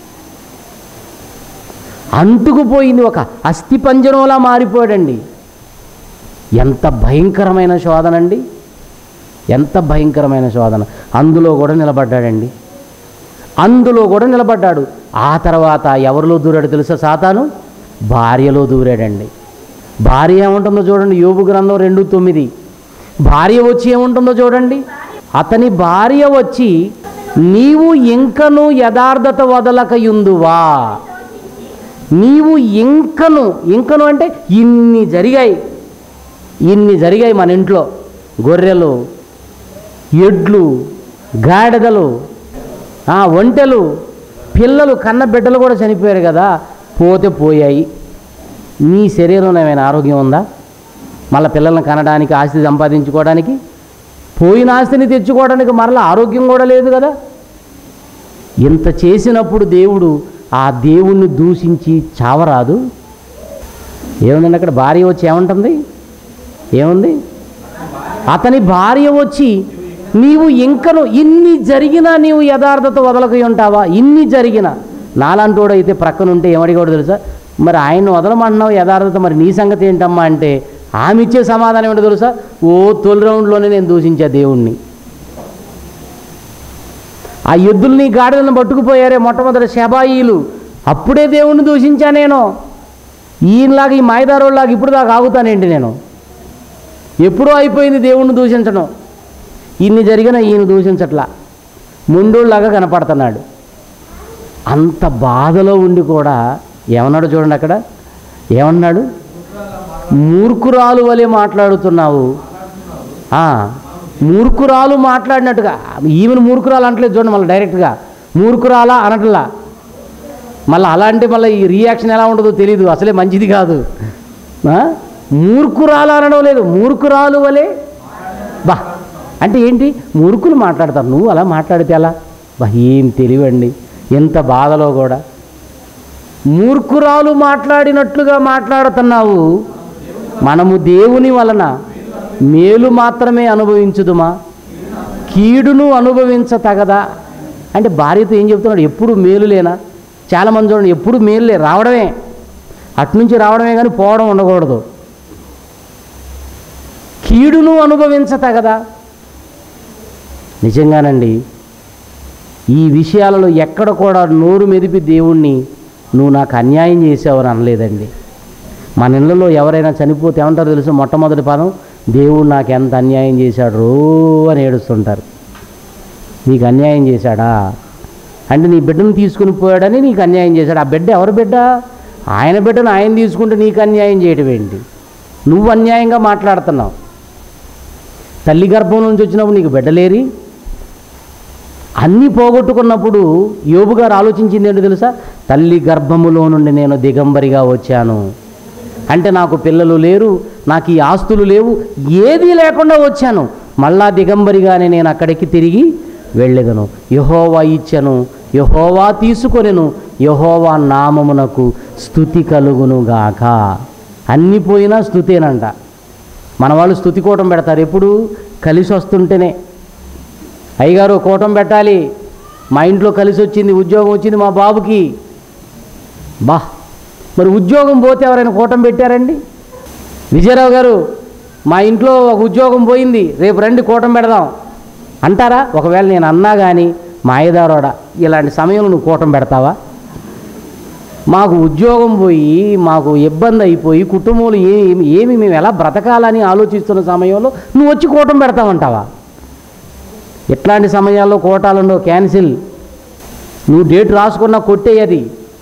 S1: అంటుకుపోయింది ఒక అస్థిపంజరంలా మారిపోయాడండి ఎంత భయంకరమైన శోధనండి ఎంత భయంకరమైన శోధన అందులో కూడా నిలబడ్డాడండి అందులో కూడా నిలబడ్డాడు ఆ తర్వాత ఎవరిలో దూరాడు తెలుసా సాతాను భార్యలో దూరాడండి భార్య ఏముంటుందో చూడండి యోబు గ్రంథం రెండు తొమ్మిది భార్య వచ్చి ఏముంటుందో చూడండి అతని భార్య వచ్చి నీవు ఇంకను యథార్థత వదలకయుందువా నీవు ఇంకను ఇంకను అంటే ఇన్ని జరిగాయి ఇన్ని జరిగాయి మన ఇంట్లో గొర్రెలు ఎడ్లు గాడిదలు ఆ, ఒంటెలు పిల్లలు కన్న బిడ్డలు కూడా చనిపోయారు కదా పోతే పోయాయి నీ శరీరంలో ఏమైనా ఆరోగ్యం ఉందా మళ్ళీ పిల్లల్ని కనడానికి ఆస్తి సంపాదించుకోవడానికి పోయిన ఆస్తిని తెచ్చుకోవడానికి మరలా ఆరోగ్యం కూడా లేదు కదా ఇంత చేసినప్పుడు దేవుడు ఆ దేవుణ్ణి దూషించి చావరాదు ఏముందండి అక్కడ భార్య వచ్చి ఏమంటుంది ఏముంది అతని భార్య వచ్చి నీవు ఇంకను ఇన్ని జరిగినా నీవు యథార్థత వదలక ఉంటావా ఇన్ని జరిగినా నాలాంటోడు అయితే ప్రక్కనుంటే ఏమడిగాడు తెలుసా మరి ఆయన వదలమంటున్నావు యథార్థత మరి నీ సంగతి ఏంటమ్మా అంటే ఆమె ఇచ్చే సమాధానం ఏంటో తెలుసా ఓ తొలి రౌండ్లోనే నేను దూషించా దేవుణ్ణి ఆ ఎద్దుల్ని గాడిదలను పట్టుకుపోయారే మొట్టమొదటి శబాయిలు అప్పుడే దేవుణ్ణి దూషించా నేను ఈయనలాగా ఈ మాయదారులాగా ఇప్పుడు దాకా ఆగుతానేంటి నేను ఎప్పుడో అయిపోయింది దేవుణ్ణి దూషించడం ఇన్ని జరిగిన ఈయన దూషించట్లా ముండోళ్ళలాగా కనపడుతున్నాడు అంత బాధలో ఉండి కూడా ఏమన్నాడు చూడండి అక్కడ ఏమన్నాడు మూర్ఖురాలు వలె మాట్లాడుతున్నావు ఆ, మూర్ఖురాలు మాట్లాడినట్టుగా ఈమెను మూర్ఖురాలు అంటలేదు చూడండి మళ్ళీ డైరెక్ట్గా మూర్ఖురాలా అనట్లా మళ్ళీ అలాంటి మళ్ళీ ఈ రియాక్షన్ ఎలా ఉంటుందో తెలియదు అసలే మంచిది కాదు ఆ? మూర్ఖురాలు అనడం లేదు మూర్ఖురాలు వలె బా అంటే ఏంటి మూర్ఖులు మాట్లాడతారు నువ్వు అలా మాట్లాడితే ఎలా బా ఏం తెలివండి ఎంత బాధలో కూడా మూర్ఖురాలు మాట్లాడినట్లుగా మాట్లాడుతున్నావు మనము దేవుని వలన మేలు మాత్రమే అనుభవించుదుమా కీడును అనుభవించతగదా అంటే భార్యతో ఏం చెప్తున్నాడు ఎప్పుడు మేలులేనా చాలామంది చూడండి ఎప్పుడు మేలులే రావడమే అట్నుంచి రావడమే కానీ పోవడం ఉండకూడదు కీడును అనుభవించతగదా నిజంగానండి ఈ విషయాలలో ఎక్కడ కూడా నోరు మెదిపి దేవుణ్ణి నువ్వు నాకు అన్యాయం చేసావని అనలేదండి మన ఇళ్ళలో ఎవరైనా చనిపోతే ఏమంటారు తెలుసు మొట్టమొదటి పదం దేవుడు నాకు ఎంత అన్యాయం చేశాడు రో అని ఏడుస్తుంటారు నీకు అన్యాయం చేశాడా అంటే నీ బిడ్డను తీసుకుని పోయాడని నీకు అన్యాయం చేశాడు ఆ బిడ్డ ఎవరి బిడ్డ ఆయన బిడ్డను ఆయన తీసుకుంటే నీకు అన్యాయం చేయడం ఏంటి నువ్వు అన్యాయంగా మాట్లాడుతున్నావు తల్లి గర్భం నుంచి వచ్చినప్పుడు నీకు బిడ్డలేరి అన్నీ పోగొట్టుకున్నప్పుడు యోబు గారు ఆలోచించింది ఏంటో తెలుసా తల్లి గర్భములో నుండి నేను దిగంబరిగా వచ్చాను అంటే నాకు పిల్లలు లేరు నాకు ఈ ఆస్తులు లేవు ఏదీ లేకుండా వచ్చాను మళ్ళా దిగంబరిగానే నేను అక్కడికి తిరిగి వెళ్ళెదను యహోవా ఇచ్చెను యహోవా తీసుకొనెను యహోవా నామమునకు స్థుతి కలుగునుగాక అన్ని పోయినా స్థుతేనంట మన వాళ్ళు స్థుతి కూటం పెడతారు ఎప్పుడు కలిసి వస్తుంటేనే అయ్యగారు కూటం పెట్టాలి మా ఇంట్లో కలిసి వచ్చింది ఉద్యోగం వచ్చింది మా బాబుకి బా మరి ఉద్యోగం పోతే ఎవరైనా కూటం పెట్టారండి విజయరావు గారు మా ఇంట్లో ఒక ఉద్యోగం పోయింది రేపు రండి కూటం పెడదాం అంటారా ఒకవేళ నేను అన్నా కానీ మా అయ్యదారోడా ఇలాంటి సమయంలో నువ్వు కూటం పెడతావా మాకు ఉద్యోగం పోయి మాకు ఇబ్బంది అయిపోయి కుటుంబంలో ఏమి ఏమి మేము ఎలా బ్రతకాలని ఆలోచిస్తున్న సమయంలో నువ్వు వచ్చి కూటం పెడతావంటావా ఇట్లాంటి సమయాల్లో కోటాలలో క్యాన్సిల్ నువ్వు డేట్ రాసుకున్నా కొట్టేయది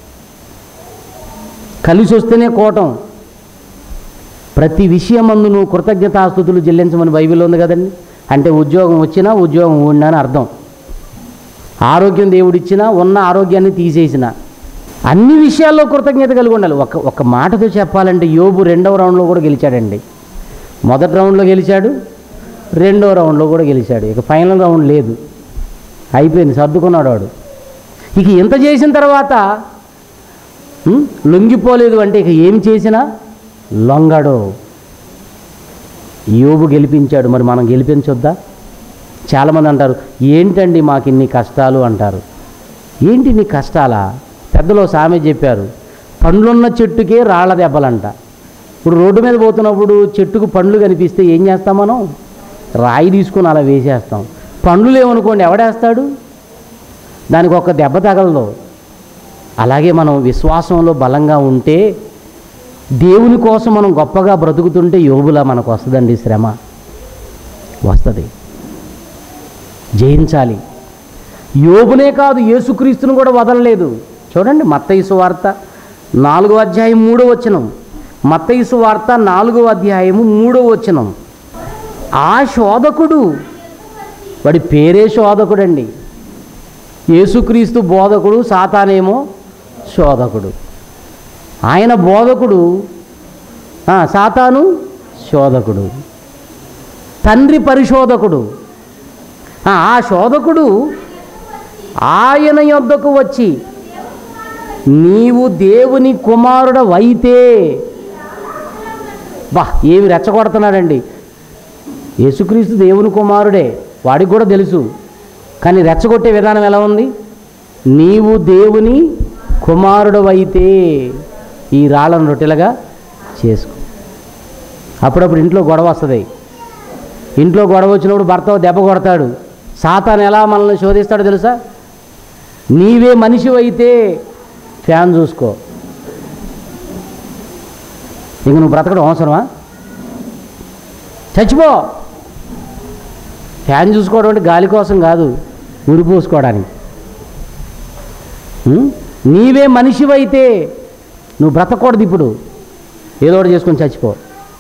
S1: కలిసి వస్తేనే కోటం ప్రతి విషయం మందు నువ్వు కృతజ్ఞతాస్థుతులు చెల్లించమని బైబిల్ ఉంది కదండి అంటే ఉద్యోగం వచ్చినా ఉద్యోగం ఉండినా అని అర్థం ఆరోగ్యం దేవుడిచ్చినా ఉన్న ఆరోగ్యాన్ని తీసేసిన అన్ని విషయాల్లో కృతజ్ఞత కలిగి ఉండాలి ఒక ఒక మాటతో చెప్పాలంటే యోబు రెండవ రౌండ్లో కూడా గెలిచాడండి మొదటి రౌండ్లో గెలిచాడు రెండో రౌండ్లో కూడా గెలిచాడు ఇక ఫైనల్ రౌండ్ లేదు అయిపోయింది సర్దుకున్నాడు వాడు ఇక ఇంత చేసిన తర్వాత ఉం, లొంగిపోలేదు అంటే ఇక ఏం చేసినా లొంగడు యోబు గెలిపించాడు మరి మనం గెలిపించొద్దా చాలామంది అంటారు ఏంటండి మాకు ఇన్ని కష్టాలు అంటారు ఏంటి నీ కష్టాలా పెద్దలో సామె చెప్పారు పండ్లున్న చెట్టుకే రాళ్ళ దెబ్బలంట ఇప్పుడు రోడ్డు మీద పోతున్నప్పుడు చెట్టుకు పండ్లు కనిపిస్తే ఏం చేస్తాం మనం రాయి తీసుకుని అలా వేసేస్తాం పండ్లు లేవనుకోండి ఎవడేస్తాడు దానికి ఒక దెబ్బ తగలదు అలాగే మనం విశ్వాసంలో బలంగా ఉంటే దేవుని కోసం మనం గొప్పగా బ్రతుకుతుంటే యోగులా మనకు వస్తుందండి శ్రమ వస్తుంది జయించాలి యోబునే కాదు యేసుక్రీస్తును కూడా వదలలేదు చూడండి మత్తయిసు వార్త నాలుగో అధ్యాయం మూడో వచనం మత్తయిసు వార్త నాలుగో అధ్యాయము మూడో వచనం ఆ శోధకుడు వాడి పేరే శోధకుడండి యేసుక్రీస్తు బోధకుడు సాతానేమో శోధకుడు ఆయన బోధకుడు ఆ, సాతాను శోధకుడు తండ్రి పరిశోధకుడు ఆ ఆ శోధకుడు ఆయన యొద్దకు వచ్చి నీవు దేవుని కుమారుడవైతే బా ఏమి రెచ్చగొడుతున్నాడండి యేసుక్రీస్తు దేవుని కుమారుడే వాడికి కూడా తెలుసు కానీ రెచ్చగొట్టే విధానం ఎలా ఉంది నీవు దేవుని కుమారుడవైతే ఈ రాళ్ళను రొట్టెలుగా చేసుకో అప్పుడప్పుడు ఇంట్లో గొడవ వస్తుంది ఇంట్లో గొడవ వచ్చినప్పుడు భర్త దెబ్బ కొడతాడు సాతాను ఎలా మనల్ని శోధిస్తాడో తెలుసా నీవే మనిషి అయితే ఫ్యాన్ చూసుకో ఇంక నువ్వు బ్రతకడం అవసరమా చచ్చిపో ఫ్యాన్ చూసుకోవడం అంటే గాలి కోసం కాదు ఉరి పోసుకోవడానికి ఉం? నీవే మనిషివైతే నువ్వు బ్రతకూడదు ఇప్పుడు ఏదో ఒకటి చేసుకొని చచ్చిపో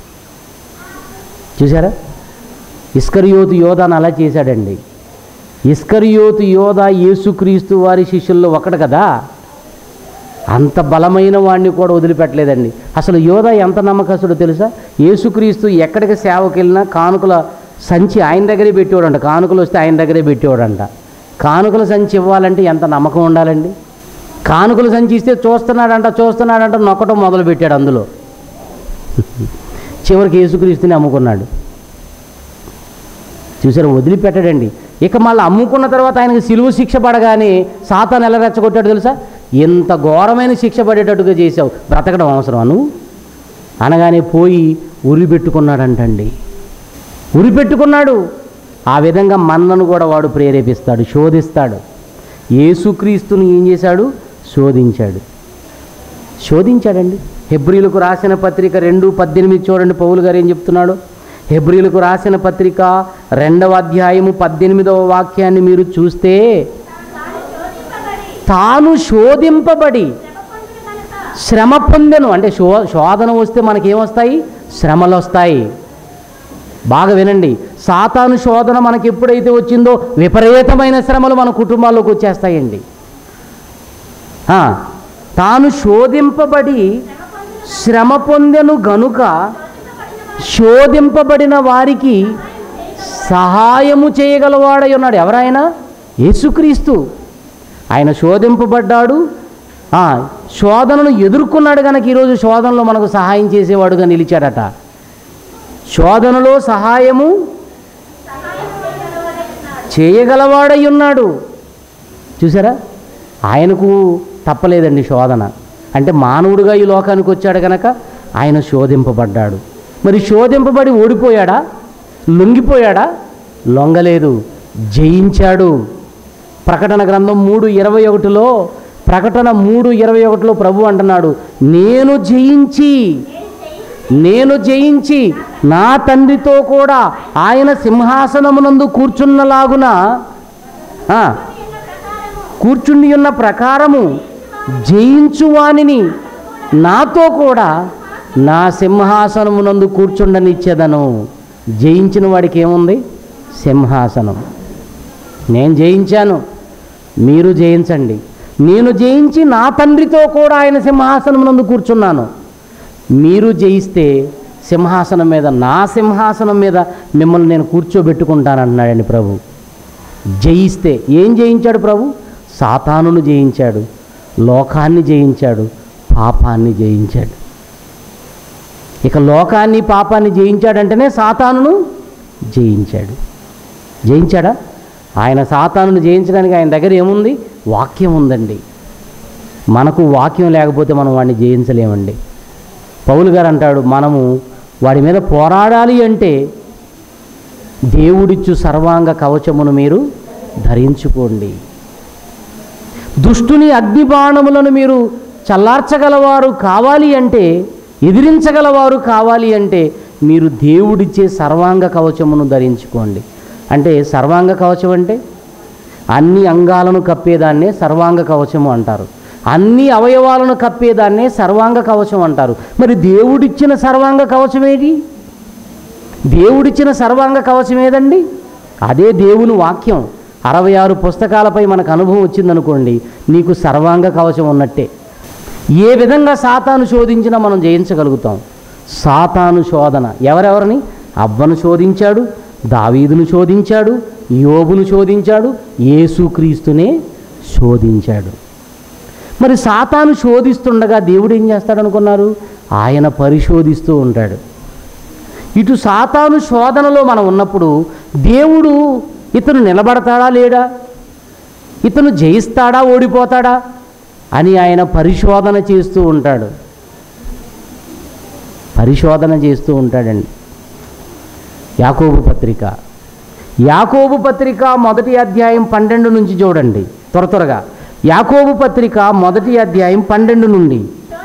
S1: చూసారా ఇస్కరియోతు యోధాను అలా చేశాడండి ఇస్కరియోతు యోధ యేసుక్రీస్తు వారి శిష్యుల్లో ఒకడు కదా అంత బలమైన వాడిని కూడా వదిలిపెట్టలేదండి అసలు యోధ ఎంత నమ్మకస్తుడో తెలుసా యేసుక్రీస్తు ఎక్కడికి సేవకి వెళ్ళినా కానుకల సంచి ఆయన దగ్గరే పెట్టేవాడంట కానుకలు వస్తే ఆయన దగ్గరే పెట్టేవాడంట కానుకల సంచి ఇవ్వాలంటే ఎంత నమ్మకం ఉండాలండి కానుకల సంచి ఇస్తే చూస్తున్నాడంట చూస్తున్నాడంట నొక్కటం మొదలు పెట్టాడు అందులో చివరికి యేసుక్రీస్తుని అమ్ముకున్నాడు చూసారు వదిలిపెట్టాడండి ఇక మళ్ళీ అమ్ముకున్న తర్వాత ఆయనకి సిలువ శిక్ష పడగానే సాతాను ఎలా రెచ్చగొట్టాడు తెలుసా ఇంత ఘోరమైన శిక్ష పడేటట్టుగా చేసావు బ్రతకడం అవసరం నువ్వు అనగానే పోయి ఉరి పెట్టుకున్నాడంటండి ఉరి పెట్టుకున్నాడు ఆ విధంగా మన్నను కూడా వాడు ప్రేరేపిస్తాడు శోధిస్తాడు యేసుక్రీస్తుని ఏం చేశాడు శోధించాడు శోధించాడండి హెబ్రిలకు రాసిన పత్రిక రెండు పద్దెనిమిది చూడండి పౌలు గారు ఏం చెప్తున్నాడు హెబ్రిలకు రాసిన పత్రిక రెండవ అధ్యాయము పద్దెనిమిదవ వాక్యాన్ని మీరు చూస్తే తాను శోధింపబడి శ్రమ పొందెను అంటే శో శోధన వస్తే మనకేమొస్తాయి శ్రమలు వస్తాయి బాగా వినండి సాతాను శోధన మనకి ఎప్పుడైతే వచ్చిందో విపరీతమైన శ్రమలు మన కుటుంబాల్లోకి వచ్చేస్తాయండి ఆ, తాను శోధింపబడి శ్రమ పొందెను గనుక శోధింపబడిన వారికి సహాయము చేయగలవాడై ఉన్నాడు ఎవరైనా యేసుక్రీస్తు ఆయన శోధింపబడ్డాడు ఆ, శోధనను ఎదుర్కొన్నాడు కనుక ఈరోజు శోధనలో మనకు సహాయం చేసేవాడుగా నిలిచాడట శోధనలో సహాయము చేయగలవాడై ఉన్నాడు చూసారా ఆయనకు తప్పలేదండి శోధన అంటే మానవుడిగా ఈ లోకానికి వచ్చాడు కనుక ఆయన శోధింపబడ్డాడు మరి శోధింపబడి ఓడిపోయాడా లొంగిపోయాడా లొంగలేదు జయించాడు ప్రకటన గ్రంథం మూడు ఇరవై ఒకటిలో ప్రకటన మూడు ఇరవై ఒకటిలో ప్రభు అంటున్నాడు నేను జయించి నేను జయించి నా తండ్రితో కూడా ఆయన సింహాసనమునందు కూర్చున్నలాగున ఆ, కూర్చుని ఉన్న ప్రకారము జయించువానిని నాతో కూడా నా సింహాసనమునందు కూర్చుండనిచ్చేదను జయించిన వాడికి ఏముంది సింహాసనం నేను జయించాను మీరు జయించండి నేను జయించి నా తండ్రితో కూడా ఆయన సింహాసనమునందు కూర్చున్నాను మీరు జయిస్తే సింహాసనం మీద నా సింహాసనం మీద మిమ్మల్ని నేను కూర్చోబెట్టుకుంటానంటున్నాడండి ప్రభు జయిస్తే ఏం జయించాడు ప్రభు సాతానును జయించాడు లోకాన్ని జయించాడు పాపాన్ని జయించాడు ఇక లోకాన్ని పాపాన్ని జయించాడంటేనే సాతానును జయించాడు జయించాడా ఆయన సాతానును జయించడానికి ఆయన దగ్గర ఏముంది వాక్యం ఉందండి మనకు వాక్యం లేకపోతే మనం వాడిని జయించలేమండి పౌలు గారు అంటాడు మనము వాడి మీద పోరాడాలి అంటే దేవుడిచ్చు సర్వాంగ కవచమును మీరు ధరించుకోండి దుష్టుని అగ్నిబాణములను మీరు చల్లార్చగలవారు కావాలి అంటే ఎదిరించగలవారు కావాలి అంటే మీరు దేవుడిచ్చే సర్వాంగ కవచమును ధరించుకోండి అంటే సర్వాంగ కవచం అంటే అన్ని అంగాలను కప్పేదాన్నే సర్వాంగ కవచము అంటారు అన్ని అవయవాలను కప్పేదాన్నే సర్వాంగ కవచం అంటారు మరి దేవుడిచ్చిన సర్వాంగ కవచం ఏది దేవుడిచ్చిన సర్వాంగ కవచం ఏదండి అదే దేవుని వాక్యం అరవై ఆరు పుస్తకాలపై మనకు అనుభవం వచ్చిందనుకోండి నీకు సర్వాంగ కవచం ఉన్నట్టే ఏ విధంగా సాతాను శోధించినా మనం జయించగలుగుతాం సాతాను శోధన ఎవరెవరిని అవ్వను శోధించాడు దావీదును శోధించాడు యోబును శోధించాడు యేసుక్రీస్తునే శోధించాడు మరి సాతాను శోధిస్తుండగా దేవుడు ఏం చేస్తాడు అనుకున్నారు ఆయన పరిశోధిస్తూ ఉంటాడు ఇటు సాతాను శోధనలో మనం ఉన్నప్పుడు దేవుడు ఇతను నిలబడతాడా లేడా ఇతను జయిస్తాడా ఓడిపోతాడా అని ఆయన పరిశోధన చేస్తూ ఉంటాడు పరిశోధన చేస్తూ ఉంటాడండి యాకోబు పత్రిక యాకోబు పత్రిక మొదటి అధ్యాయం పన్నెండు నుంచి చూడండి త్వర త్వరగా యాకోబు పత్రిక మొదటి అధ్యాయం పన్నెండు నుండి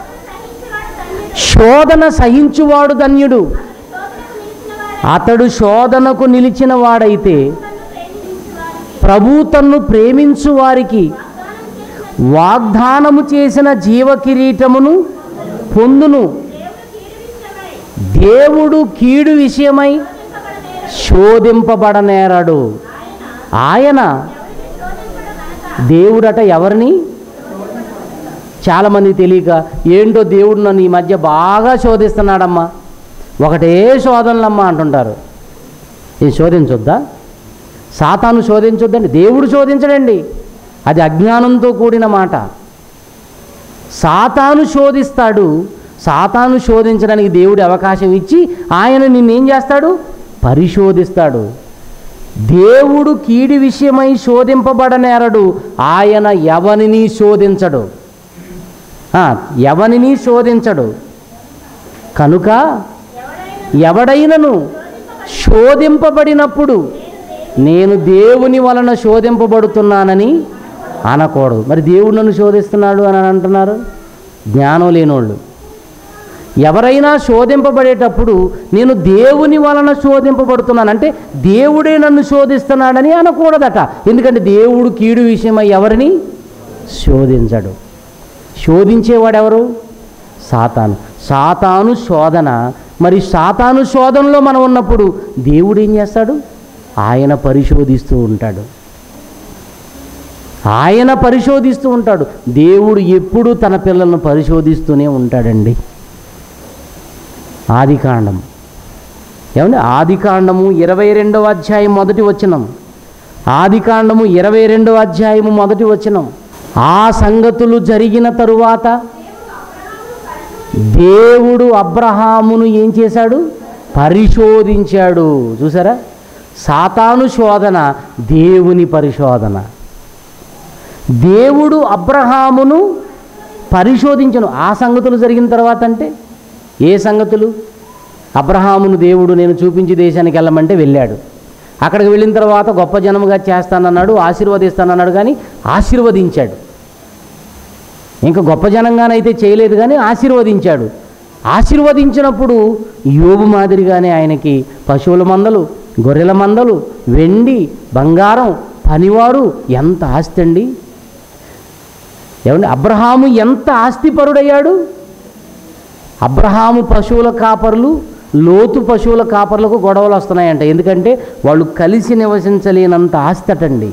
S1: శోధన సహించువాడు ధన్యుడు అతడు శోధనకు నిలిచిన వాడైతే ప్రభు తన్ను ప్రేమించు వారికి వాగ్దానము చేసిన జీవ కిరీటమును పొందును దేవుడు కీడు విషయమై శోధింపబడనేరడు ఆయన దేవుడట ఎవరిని చాలామంది తెలియక ఏంటో దేవుడు నన్ను ఈ మధ్య బాగా శోధిస్తున్నాడమ్మా ఒకటే శోధనలమ్మా అంటుంటారు ఇది శోధించొద్దా సాతాను శోధించొద్దండి దేవుడు శోధించడండి అది అజ్ఞానంతో కూడిన మాట సాతాను శోధిస్తాడు సాతాను శోధించడానికి దేవుడు అవకాశం ఇచ్చి ఆయన నిన్నేం చేస్తాడు పరిశోధిస్తాడు దేవుడు కీడి విషయమై శోధింపబడనేరడు ఆయన ఎవనిని శోధించడు ఆ, ఎవనిని శోధించడు కనుక ఎవడైనను శోధింపబడినప్పుడు నేను దేవుని వలన శోధింపబడుతున్నానని అనకూడదు మరి దేవుడు నన్ను శోధిస్తున్నాడు అని అంటున్నారు జ్ఞానం లేనోళ్ళు ఎవరైనా శోధింపబడేటప్పుడు నేను దేవుని వలన శోధింపబడుతున్నాను అంటే దేవుడే నన్ను శోధిస్తున్నాడని అనకూడదట ఎందుకంటే దేవుడు కీడు విషయమై ఎవరిని శోధించడు శోధించేవాడెవరు సాతాను సాతాను శోధన మరి సాతాను శోధనలో మనం ఉన్నప్పుడు దేవుడు ఏం చేస్తాడు ఆయన పరిశోధిస్తూ ఉంటాడు ఆయన పరిశోధిస్తూ ఉంటాడు దేవుడు ఎప్పుడూ తన పిల్లలను పరిశోధిస్తూనే ఉంటాడండి ఆదికాండం ఏమండి ఆదికాండము ఇరవై రెండవ అధ్యాయం మొదటి వచనం ఆదికాండము ఇరవై రెండవ అధ్యాయము మొదటి వచనం ఆ సంగతులు జరిగిన తరువాత దేవుడు అబ్రహామును ఏం చేశాడు పరిశోధించాడు చూసారా సాతాను శోధన దేవుని పరిశోధన దేవుడు అబ్రహామును పరిశోధించను ఆ సంగతులు జరిగిన తర్వాత అంటే ఏ సంగతులు అబ్రహామును దేవుడు నేను చూపించి దేశానికి వెళ్ళమంటే వెళ్ళాడు అక్కడికి వెళ్ళిన తర్వాత గొప్ప జనముగా చేస్తానన్నాడు ఆశీర్వదిస్తానన్నాడు కానీ ఆశీర్వదించాడు ఇంకా గొప్ప జనంగానైతే చేయలేదు కానీ ఆశీర్వదించాడు ఆశీర్వదించినప్పుడు యోబు మాదిరిగానే ఆయనకి పశువుల మందలు గొర్రెల మందలు వెండి బంగారం పనివారు ఎంత ఆస్తి అండి ఏమండి అబ్రహాము ఎంత ఆస్తిపరుడయ్యాడు అబ్రహాము పశువుల కాపర్లు లోతు పశువుల కాపర్లకు గొడవలు వస్తున్నాయంట ఎందుకంటే వాళ్ళు కలిసి నివసించలేనంత ఆస్తి అటండి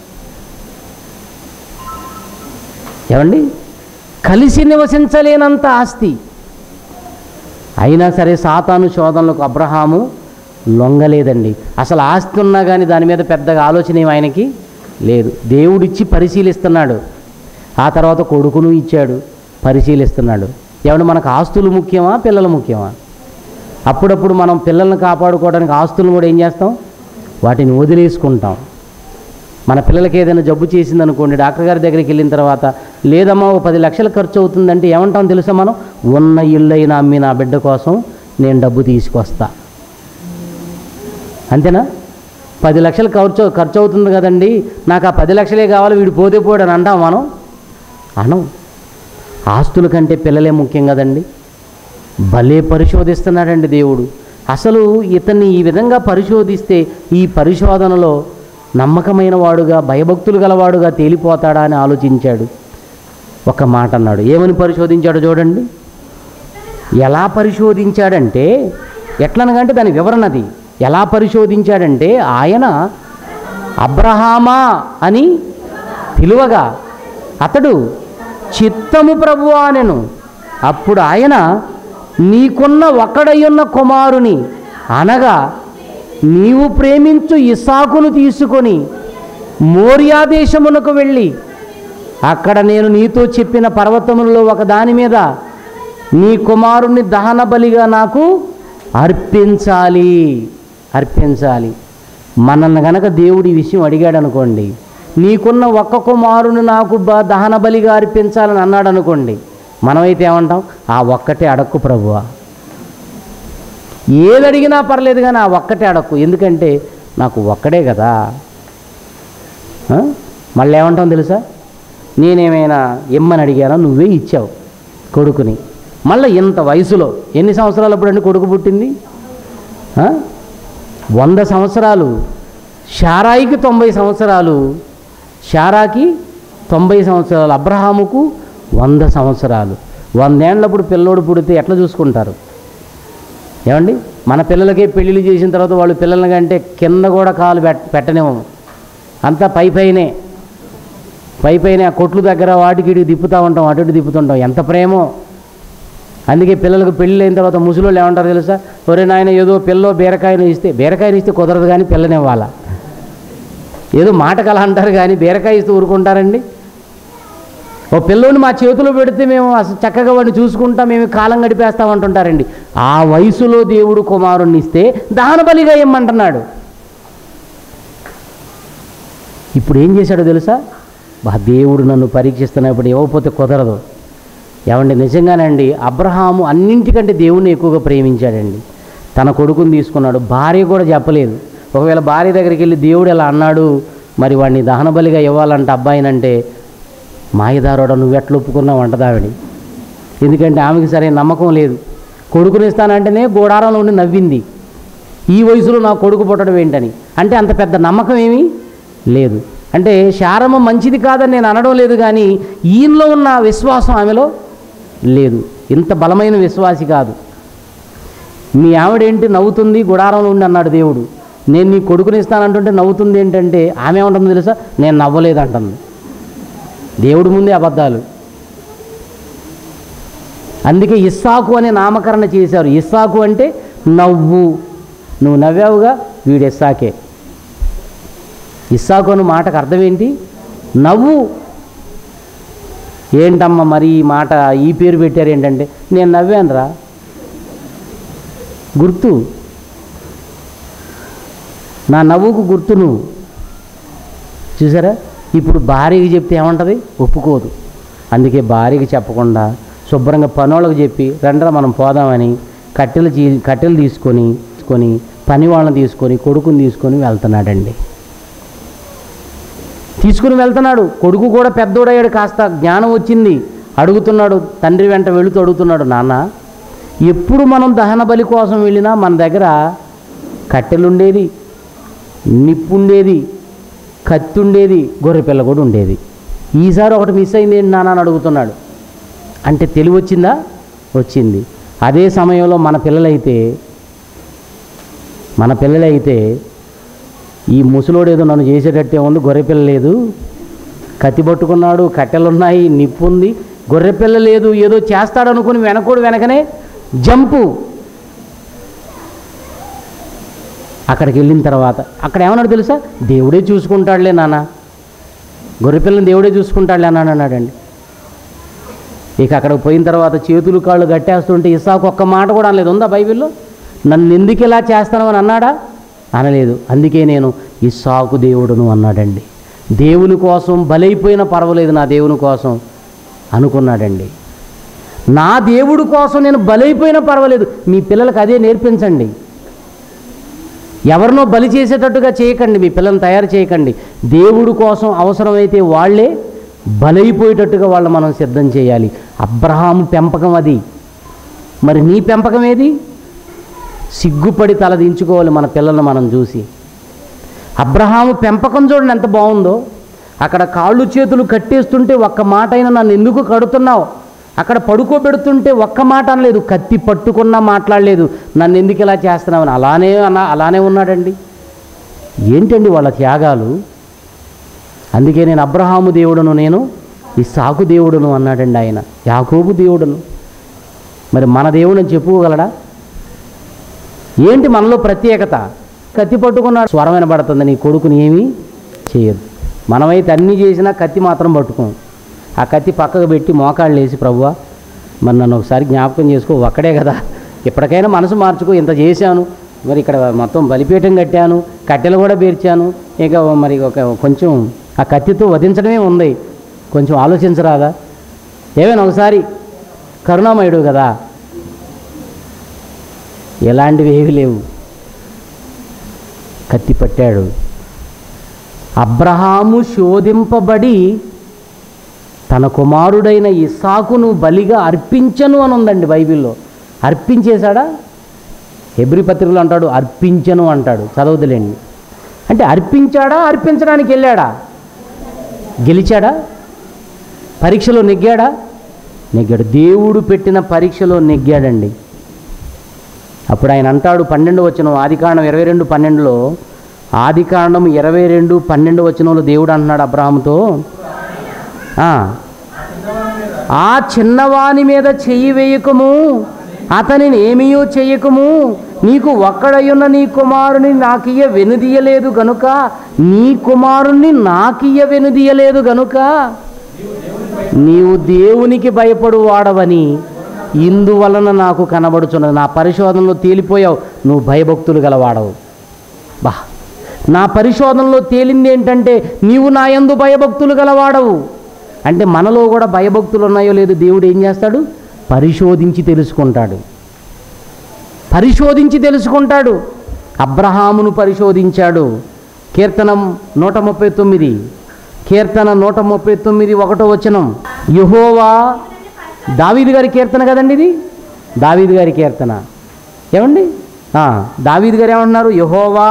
S1: ఏమండి కలిసి నివసించలేనంత ఆస్తి అయినా సరే సాతాను శోధనలకు అబ్రహాము లొంగలేదండి అసలు ఆస్తి ఉన్నా కానీ దాని మీద పెద్దగా ఆలోచన ఏం ఆయనకి లేదు దేవుడిచ్చి పరిశీలిస్తున్నాడు ఆ తర్వాత కొడుకును ఇచ్చాడు పరిశీలిస్తున్నాడు ఏమంటే మనకు ఆస్తులు ముఖ్యమా పిల్లలు ముఖ్యమా అప్పుడప్పుడు మనం పిల్లల్ని కాపాడుకోవడానికి ఆస్తులను కూడా ఏం చేస్తాం వాటిని వదిలేసుకుంటాం మన పిల్లలకి ఏదైనా జబ్బు చేసిందనుకోండి డాక్టర్ గారి దగ్గరికి వెళ్ళిన తర్వాత లేదమ్మా ఓ పది లక్షలు ఖర్చు అవుతుందంటే ఏమంటాం తెలుసా మనం ఉన్న ఇల్లైనా అమ్మి నా బిడ్డ కోసం నేను డబ్బు తీసుకొస్తా అంతేనా పది లక్షలు ఖర్చు ఖర్చు అవుతుంది కదండి నాకు ఆ పది లక్షలే కావాలి వీడు పోతే పోయాడు అని అంటాం మనం అనం ఆస్తుల కంటే పిల్లలే ముఖ్యం కదండి భలే పరిశోధిస్తున్నాడండి దేవుడు అసలు ఇతన్ని ఈ విధంగా పరిశోధిస్తే ఈ పరిశోధనలో నమ్మకమైన వాడుగా భయభక్తులు గలవాడుగా తేలిపోతాడా అని ఆలోచించాడు ఒక మాట అన్నాడు ఏమని పరిశోధించాడో చూడండి ఎలా పరిశోధించాడంటే ఎట్లనగంటే దాని వివరణది ఎలా పరిశోధించాడంటే ఆయన అబ్రహామా అని పిలువగా అతడు చిత్తము ప్రభు అనెను అప్పుడు ఆయన నీకున్న ఒక్కడయ్యున్న కుమారుని అనగా నీవు ప్రేమించు ఇసాకును తీసుకొని మోరియా దేశమునకు వెళ్ళి అక్కడ నేను నీతో చెప్పిన పర్వతములలో ఒక దాని మీద నీ కుమారుణ్ణి దహన బలిగా నాకు అర్పించాలి అర్పించాలి మనల్ని గనక దేవుడు ఈ విషయం అడిగాడు అనుకోండి నీకున్న ఒక్క కుమారుని నాకు బ- దహన బలిగా అర్పించాలని అన్నాడు అనుకోండి మనమైతే ఏమంటాం ఆ ఒక్కటే అడక్కు ప్రభువా ఏది అడిగినా పర్లేదు కానీ ఆ ఒక్కటే అడక్కు ఎందుకంటే నాకు ఒక్కడే కదా ఆ? మళ్ళీ ఏమంటాం తెలుసా నేనేమైనా ఇమ్మని అడిగానా నువ్వే ఇచ్చావు కొడుకుని మళ్ళీ ఇంత వయసులో ఎన్ని సంవత్సరాలు అప్పుడండి కొడుకు పుట్టింది ఆ? వంద సంవత్సరాలు షారాయికి తొంభై సంవత్సరాలు షారాకి తొంభై సంవత్సరాలు అబ్రహాముకు వంద సంవత్సరాలు వందేళ్ళప్పుడు పిల్లోడు పుడితే ఎట్లా చూసుకుంటారు ఏమండి మన పిల్లలకే పెళ్ళిళ్ళు చేసిన తర్వాత వాళ్ళు పిల్లల కంటే కింద కూడా కాలు పెట్ పెట్టనివ్వము అంతా పై పైనే పై పైన ఆ కొట్లు దగ్గర వాటికి ఇటు తిప్పుతూ ఉంటాం అటు ఇటు తిప్పుతుంటాం ఎంత ప్రేమో అందుకే పిల్లలకు పెళ్ళి అయిన తర్వాత ముసలోళ్ళు ఏమంటారు తెలుసా ఒరే నాయన ఏదో పిల్లో బీరకాయను ఇస్తే బీరకాయను ఇస్తే కుదరదు కానీ పిల్లనివ్వాలా ఏదో మాటకు అలా అంటారు కానీ బీరకాయ ఇస్తే ఊరుకుంటారండి ఓ పిల్లోని మా చేతిలో పెడితే మేము అసలు చక్కగా వాడిని చూసుకుంటాం మేము కాలం గడిపేస్తాం అంటుంటారండి ఆ వయసులో దేవుడు కుమారుణ్ణి ఇస్తే దహన బలిగా ఇమ్మంటున్నాడు ఇప్పుడు ఏం చేశాడో తెలుసా బా దేవుడు నన్ను పరీక్షిస్తున్నప్పుడు ఇవ్వకపోతే కుదరదు ఏమండి నిజంగానండి అబ్రహాము అన్నింటికంటే దేవుణ్ణి ఎక్కువగా ప్రేమించాడండి తన కొడుకుని తీసుకున్నాడు భార్య కూడా చెప్పలేదు ఒకవేళ భార్య దగ్గరికి వెళ్ళి దేవుడు ఎలా అన్నాడు మరి వాడిని దహన బలిగా ఇవ్వాలంట అబ్బాయినంటే మాయదారుడు నువ్వు ఎట్లా ఒప్పుకున్నావు అంటదావిడి ఎందుకంటే ఆమెకి సరైన నమ్మకం లేదు కొడుకుని ఇస్తానంటేనే గోడారంలో ఉండి నవ్వింది ఈ వయసులో నా కొడుకు పుట్టడం ఏంటని అంటే అంత పెద్ద నమ్మకం ఏమీ లేదు అంటే శారమ మంచిది కాదని నేను అనడం లేదు కానీ ఈయనలో ఉన్న విశ్వాసం ఆమెలో లేదు ఇంత బలమైన విశ్వాసి కాదు మీ ఆవిడేంటి నవ్వుతుంది గుడారంలో ఉండి అన్నాడు దేవుడు నేను నీ కొడుకుని ఇస్తానంటుంటే నవ్వుతుంది ఏంటంటే ఆమె ఏమంటుంది తెలుసా నేను నవ్వలేదు అంటుంది దేవుడి ముందే అబద్ధాలు అందుకే ఇస్సాకు అనే నామకరణ చేశారు ఇస్సాకు అంటే నవ్వు నువ్వు నవ్వావుగా వీడు ఇస్సాకే ఇస్సాకు అను మాటకు అర్థం ఏంటి నవ్వు ఏంటమ్మా మరి ఈ మాట ఈ పేరు పెట్టారు ఏంటంటే నేను నవ్వానురా గుర్తు నా నవ్వుకు గుర్తు నువ్వు చూసారా ఇప్పుడు భార్యకి చెప్తే ఏమంటుంది ఒప్పుకోదు అందుకే భార్యకి చెప్పకుండా శుభ్రంగా పనోళ్ళకి చెప్పి రండ్రా మనం పోదామని కట్టెలు చీ కట్టెలు తీసుకొని తీసుకొని పని వాళ్ళని తీసుకొని కొడుకుని తీసుకొని వెళ్తున్నాడండి తీసుకుని వెళ్తున్నాడు కొడుకు కూడా పెద్దోడయ్యాడు కాస్త జ్ఞానం వచ్చింది అడుగుతున్నాడు తండ్రి వెంట వెళుతూ అడుగుతున్నాడు నాన్న ఎప్పుడు మనం దహన బలి కోసం వెళ్ళినా మన దగ్గర కట్టెలుండేది నిప్పు ఉండేది కత్తి ఉండేది గొర్రెపిల్ల కూడా ఉండేది ఈసారి ఒకటి మిస్ అయింది ఏంటి నాన్న అని అడుగుతున్నాడు అంటే తెలివి వచ్చిందా వచ్చింది అదే సమయంలో మన పిల్లలైతే మన పిల్లలైతే ఈ ముసలోడు ఏదో నన్ను చేసేటట్టే ఉంది గొర్రెపిల్ల లేదు కత్తి పట్టుకున్నాడు కట్టెలున్నాయి నిప్పు ఉంది గొర్రెపిల్ల లేదు ఏదో చేస్తాడు అనుకుని వెనకోడు వెనకనే జంపు అక్కడికి వెళ్ళిన తర్వాత అక్కడ ఏమన్నాడు తెలుసా దేవుడే చూసుకుంటాడులే నాన్న గొర్రెపిల్లని దేవుడే చూసుకుంటాడులే అన్నాడు అన్నాడండి ఇక అక్కడికి పోయిన తర్వాత చేతులు కాళ్ళు కట్టేస్తుంటే ఇసాకు ఒక్క మాట కూడా అనలేదు ఉందా బైబిల్లో నన్ను ఎందుకు ఇలా చేస్తాను అని అన్నాడా అనలేదు అందుకే నేను ఇస్సాకు దేవుడును అన్నాడండి దేవుని కోసం బలైపోయినా పర్వాలేదు నా దేవుని కోసం అనుకున్నాడండి నా దేవుడి కోసం నేను బలైపోయినా పర్వాలేదు మీ పిల్లలకు అదే నేర్పించండి ఎవరినో బలి చేసేటట్టుగా చేయకండి మీ పిల్లల్ని తయారు చేయకండి దేవుడు కోసం అవసరమైతే వాళ్ళే బలైపోయేటట్టుగా వాళ్ళు మనం సిద్ధం చేయాలి అబ్రహాము పెంపకం అది మరి నీ పెంపకం ఏది సిగ్గుపడి తల దించుకోవాలి మన పిల్లల్ని మనం చూసి అబ్రహాము పెంపకం చూడండి ఎంత బాగుందో అక్కడ కాళ్ళు చేతులు కట్టేస్తుంటే ఒక్క మాట అయినా నన్ను ఎందుకు కడుతున్నావు అక్కడ పడుకోబెడుతుంటే ఒక్క మాట అనలేదు కత్తి పట్టుకున్నా మాట్లాడలేదు నన్ను ఎందుకు ఇలా చేస్తున్నావని అలానే అన్న అలానే ఉన్నాడండి ఏంటండి వాళ్ళ త్యాగాలు అందుకే నేను అబ్రహాము దేవుడును నేను ఈ సాకు దేవుడును అన్నాడండి ఆయన యాకోబు దేవుడును మరి మన దేవుడని చెప్పుకోగలడా ఏంటి మనలో ప్రత్యేకత కత్తి పట్టుకున్నాడు స్వరం వినబడుతుంది నీ కొడుకుని ఏమీ చేయదు మనమైతే అన్నీ చేసినా కత్తి మాత్రం పట్టుకోం ఆ కత్తి పక్కకు పెట్టి మోకాళ్ళు వేసి ప్రభువా మరి నన్ను ఒకసారి జ్ఞాపకం చేసుకో ఒక్కడే కదా ఇప్పటికైనా మనసు మార్చుకో ఇంత చేశాను మరి ఇక్కడ మొత్తం బలిపీఠం కట్టాను కట్టెలు కూడా పేర్చాను ఇక మరి ఒక కొంచెం ఆ కత్తితో వధించడమే ఉంది కొంచెం ఆలోచించరాదా ఏమైనా ఒకసారి కరుణామయుడు కదా ఎలాంటివి ఏవి లేవు కత్తి పట్టాడు అబ్రహాము శోధింపబడి తన కుమారుడైన ఇస్సాకును బలిగా అర్పించను అని ఉందండి బైబిల్లో అర్పించేశాడా హెబ్రి పత్రికలు అంటాడు అర్పించను అంటాడు చదవదులేండి అంటే అర్పించాడా అర్పించడానికి వెళ్ళాడా గెలిచాడా పరీక్షలో నెగ్గాడా నెగ్గాడు దేవుడు పెట్టిన పరీక్షలో నెగ్గాడండి అప్పుడు ఆయన అంటాడు పన్నెండు వచనం ఆదికాండం ఇరవై రెండు పన్నెండులో ఆదికాండం ఇరవై రెండు పన్నెండు వచనంలో దేవుడు అంటున్నాడు అబ్రహాముతో "ఆ, ఆ చిన్నవాని మీద చెయ్యి వేయకము అతనిని ఏమీయో చెయ్యకము నీకు ఒక్కడయ్యున్న నీ కుమారుని నాకియ్య వెనుదీయలేదు గనుక నీ కుమారుణ్ణి నాకియ్య వెనుదీయలేదు గనుక నీవు దేవునికి భయపడు వాడవని ఇందువలన నాకు కనబడుచున్నది నా పరిశోధనలో తేలిపోయావు నువ్వు భయభక్తులు గలవాడవు బా నా పరిశోధనలో తేలింది ఏంటంటే నీవు నా యందు భయభక్తులు గలవాడవు అంటే మనలో కూడా భయభక్తులు ఉన్నాయో లేదో దేవుడు ఏం చేస్తాడు పరిశోధించి తెలుసుకుంటాడు పరిశోధించి తెలుసుకుంటాడు అబ్రహామును పరిశోధించాడు కీర్తనం నూట ముప్పై తొమ్మిది కీర్తన నూట ముప్పై తొమ్మిది ఒకటో వచనం యహోవా దావీదు గారి కీర్తన కదండి ఇది దావీదు గారి కీర్తన ఏమండి ఆ, దావీదు గారు ఏమంటున్నారు యహోవా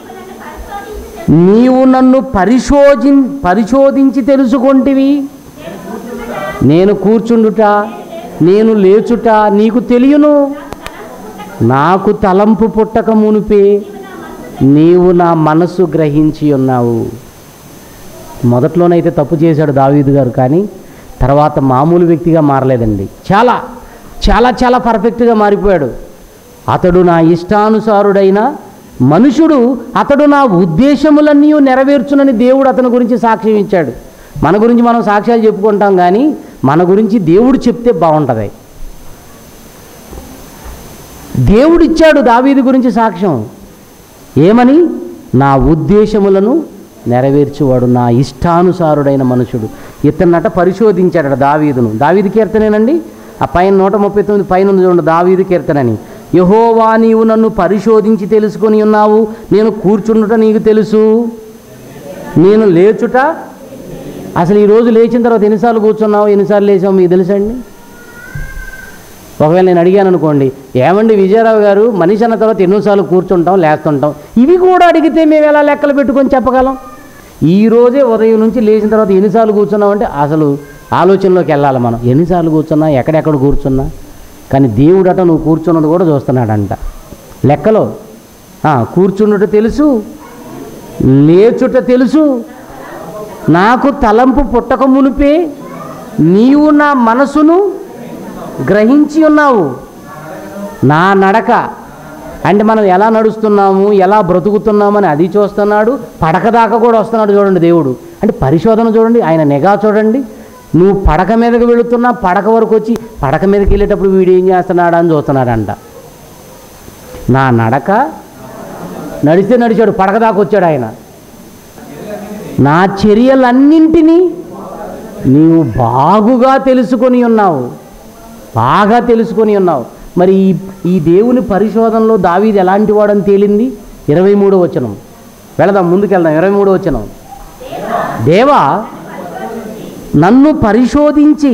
S1: నీవు నన్ను పరిశోధి పరిశోధించి తెలుసుకొంటివి నేను కూర్చుండుట నేను లేచుట నీకు తెలియను నాకు తలంపు పుట్టక మునిపే నీవు నా మనసు గ్రహించి ఉన్నావు మొదట్లోనైతే తప్పు చేశాడు దావీదు గారు కానీ తర్వాత మామూలు వ్యక్తిగా మారలేదండి చాలా చాలా చాలా పర్ఫెక్ట్గా మారిపోయాడు అతడు నా ఇష్టానుసారుడైన మనుషుడు అతడు నా ఉద్దేశములన్నీ నెరవేర్చునని దేవుడు అతని గురించి సాక్ష్యం ఇచ్చాడు మన గురించి మనం సాక్ష్యాలు చెప్పుకుంటాం కానీ మన గురించి దేవుడు చెప్తే బాగుంటుంది దేవుడు ఇచ్చాడు దావీదు గురించి సాక్ష్యం ఏమని నా ఉద్దేశములను నెరవేర్చువాడు నా ఇష్టానుసారుడైన మనుషుడు ఇతన్నట పరిశోధించాడట దావీదును దావీదు కీర్తనేనండి ఆ పైన నూట ముప్పై తొమ్మిది పైన ఉంది చూడండి దావీదు కీర్తనని యహోవా నీవు నన్ను పరిశోధించి తెలుసుకొని ఉన్నావు నేను కూర్చుండుట నీకు తెలుసు నేను లేచుట అసలు ఈ రోజు లేచిన తర్వాత ఎన్నిసార్లు కూర్చున్నావు ఎన్నిసార్లు లేచావు మీకు తెలుసండి ఒకవేళ నేను అడిగాను అనుకోండి ఏమండి విజయరావు గారు మనిషి అన్న తర్వాత ఎన్నోసార్లు కూర్చుంటాం లేస్తుంటాం ఇవి కూడా అడిగితే మేము ఎలా లెక్కలు పెట్టుకొని చెప్పగలం ఈ రోజే ఉదయం నుంచి లేచిన తర్వాత ఎన్నిసార్లు కూర్చున్నామంటే అసలు ఆలోచనలోకి వెళ్ళాలి మనం ఎన్నిసార్లు కూర్చున్నా ఎక్కడెక్కడ కూర్చున్నా కానీ దేవుడట నువ్వు కూర్చున్నది కూడా చూస్తున్నాడంట లెక్కలో ఆ, కూర్చున్నట్టు తెలుసు లేచుట తెలుసు నాకు తలంపు పుట్టక మునిపే నీవు నా మనసును గ్రహించి ఉన్నావు నా నడక అంటే మనం ఎలా నడుస్తున్నాము ఎలా బ్రతుకుతున్నామని అది చూస్తున్నాడు పడక దాకా కూడా వస్తున్నాడు చూడండి దేవుడు అంటే పరిశోధన చూడండి ఆయన నిఘా చూడండి నువ్వు పడక మీదకి వెళుతున్నా పడక వరకు వచ్చి పడక మీదకి వెళ్ళేటప్పుడు వీడు ఏం చేస్తున్నాడా అని చూస్తున్నాడంట నా నడక నడిస్తే నడిచాడు పడక దాకా వచ్చాడు ఆయన నా చర్యలన్నింటినీ నీవు బాగుగా తెలుసుకొని ఉన్నావు బాగా తెలుసుకొని ఉన్నావు మరి ఈ ఈ దేవుని పరిశోధనలో దావీది ఎలాంటి వాడని తేలింది ఇరవై మూడో వచనం వెళదాం ముందుకెళ్దాం ఇరవై మూడో వచనం దేవా నన్ను పరిశోధించి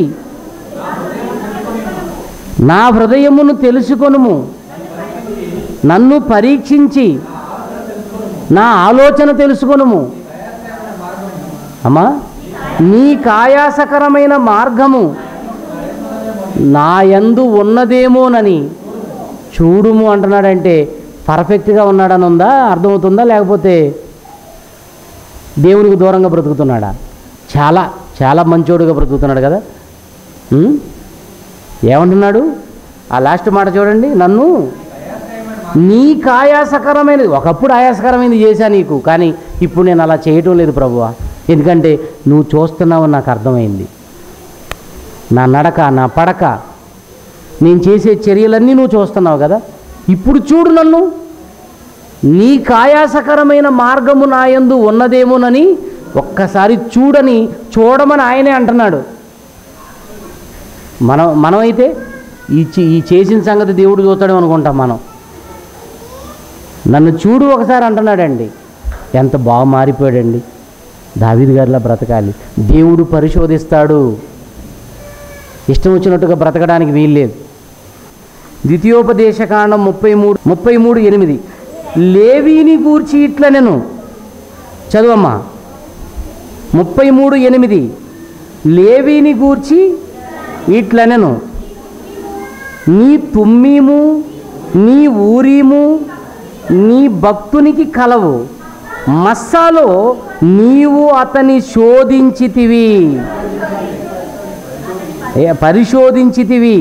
S1: నా హృదయమును తెలుసుకొనుము నన్ను పరీక్షించి నా ఆలోచన తెలుసుకొనుము అమ్మా నీ కాయాసకరమైన మార్గము నా యందు ఉన్నదేమోనని చూడుము అంటున్నాడంటే పర్ఫెక్ట్గా ఉన్నాడని ఉందా అర్థమవుతుందా లేకపోతే దేవునికి దూరంగా బ్రతుకుతున్నాడా చాలా చాలా మంచోడుగా బ్రతుకుతున్నాడు కదా ఉం? ఏమంటున్నాడు ఆ లాస్ట్ మాట చూడండి నన్ను నీకు ఆయాసకరమైనది ఒకప్పుడు ఆయాసకరమైనది చేశా నీకు కానీ ఇప్పుడు నేను అలా చేయటం లేదు ప్రభువా ఎందుకంటే నువ్వు చూస్తున్నావు నాకు అర్థమైంది నా నడక నా పడక నేను చేసే చర్యలన్నీ నువ్వు చూస్తున్నావు కదా ఇప్పుడు చూడు నన్ను నీ కాయాసకరమైన మార్గము నాయందు ఉన్నదేమోనని ఒక్కసారి చూడని చూడమని ఆయనే అంటున్నాడు మనం మనమైతే ఈ చే- ఈ చేసిన సంగతి దేవుడు చూస్తాడు అనుకుంటాం మనం నన్ను చూడు ఒకసారి అంటున్నాడండి ఎంత బాగా మారిపోయాడండి దావీదు గారిలా బ్రతకాలి దేవుడు పరిశోధిస్తాడు ఇష్టం వచ్చినట్టుగా బ్రతకడానికి వీల్లేదు ద్వితీయోపదేశకాండం ముప్పై మూడు ముప్పై మూడు ఎనిమిది లేవీని గూర్చి ఇట్ల నేను చదువమ్మా ముప్పై మూడు ఎనిమిది లేవీని గూర్చి ఇట్లనెను నీ తుమ్మీము నీ ఊరీము నీ భక్తునికి కలవు మస్సాలో నీవు అతని శోధించితివి ఏ, పరిశోధించితివి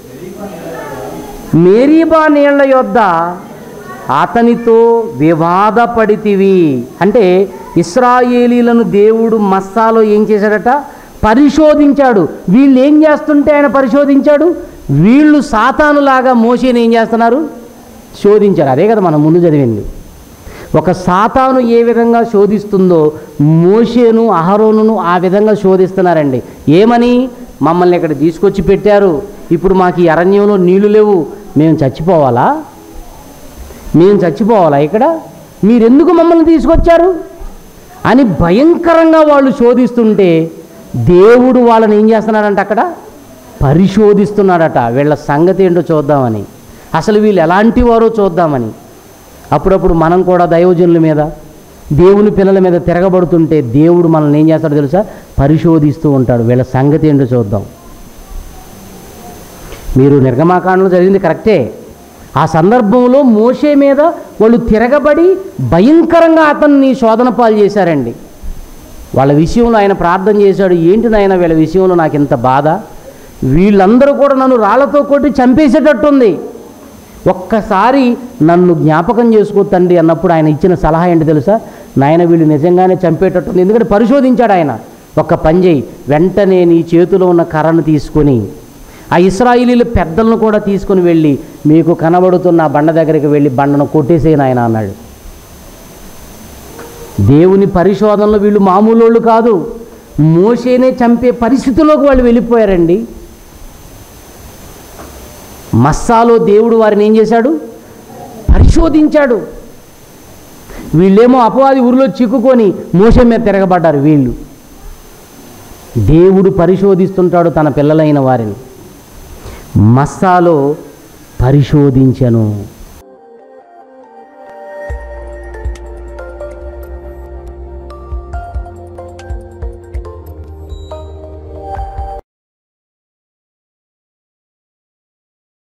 S1: మేరీబా నీళ్ల యొద్ద అతనితో వివాదపడితివి అంటే ఇస్రాయేలీలను దేవుడు మస్సాలో ఏం చేశాడట పరిశోధించాడు వీళ్ళు ఏం చేస్తుంటే ఆయన పరిశోధించాడు వీళ్ళు సాతానులాగా మోసేని ఏం చేస్తున్నారు శోధించారు అదే కదా మనం ముందు చదివింది ఒక సాతాను ఏ విధంగా శోధిస్తుందో మోషేను అహరోనును ఆ విధంగా శోధిస్తున్నారండి ఏమని మమ్మల్ని ఇక్కడ తీసుకొచ్చి పెట్టారు ఇప్పుడు మాకు ఈ అరణ్యంలో నీళ్లు లేవు మేము చచ్చిపోవాలా మేము చచ్చిపోవాలా ఇక్కడ మీరెందుకు మమ్మల్ని తీసుకొచ్చారు అని భయంకరంగా వాళ్ళు శోధిస్తుంటే దేవుడు వాళ్ళని ఏం చేస్తున్నాడంట అక్కడ పరిశోధిస్తున్నాడట వీళ్ళ సంగతి ఏంటో చూద్దామని అసలు వీళ్ళు ఎలాంటి వారో చూద్దామని అప్పుడప్పుడు మనం కూడా దైవజనుల మీద దేవుని పిల్లల మీద తిరగబడుతుంటే దేవుడు మనల్ని ఏం చేస్తాడో తెలుసా పరిశోధిస్తూ ఉంటాడు వీళ్ళ సంగతి ఏంటో చూద్దాం మీరు నిర్గమాకాండలో జరిగింది కరెక్టే ఆ సందర్భంలో మోషే మీద వాళ్ళు తిరగబడి భయంకరంగా అతన్ని శోధన పాలు చేశారండి వాళ్ళ విషయంలో ఆయన ప్రార్థన చేశాడు ఏంటి నాయన వీళ్ళ విషయంలో నాకు ఇంత బాధ వీళ్ళందరూ కూడా నన్ను రాళ్లతో కొట్టి చంపేసేటట్టుంది ఒక్కసారి నన్ను జ్ఞాపకం చేసుకో తండ్రి అన్నప్పుడు ఆయన ఇచ్చిన సలహా ఏంటి తెలుసా నాయన వీళ్ళు నిజంగానే చంపేటట్టుంది ఎందుకంటే పరిశోధించాడు ఆయన ఒక్క పని చేయి వెంటనే నీ చేతిలో ఉన్న కర్రను తీసుకొని ఆ ఇస్రాయిలీల పెద్దలను కూడా తీసుకొని వెళ్ళి మీకు కనబడుతున్న ఆ బండ దగ్గరికి వెళ్ళి బండను కొట్టేసేయను ఆయన అన్నాడు దేవుని పరిశోధనలో వీళ్ళు మామూలు వాళ్ళు కాదు మోసేనే చంపే పరిస్థితిలోకి వాళ్ళు వెళ్ళిపోయారండి మస్సాలో దేవుడు వారిని ఏం చేశాడు పరిశోధించాడు వీళ్ళేమో అపవాది ఊరిలో చిక్కుకొని మోసం మీద తిరగబడ్డారు వీళ్ళు దేవుడు పరిశోధిస్తుంటాడు తన పిల్లలైన వారిని మస్సాలో పరిశోధించను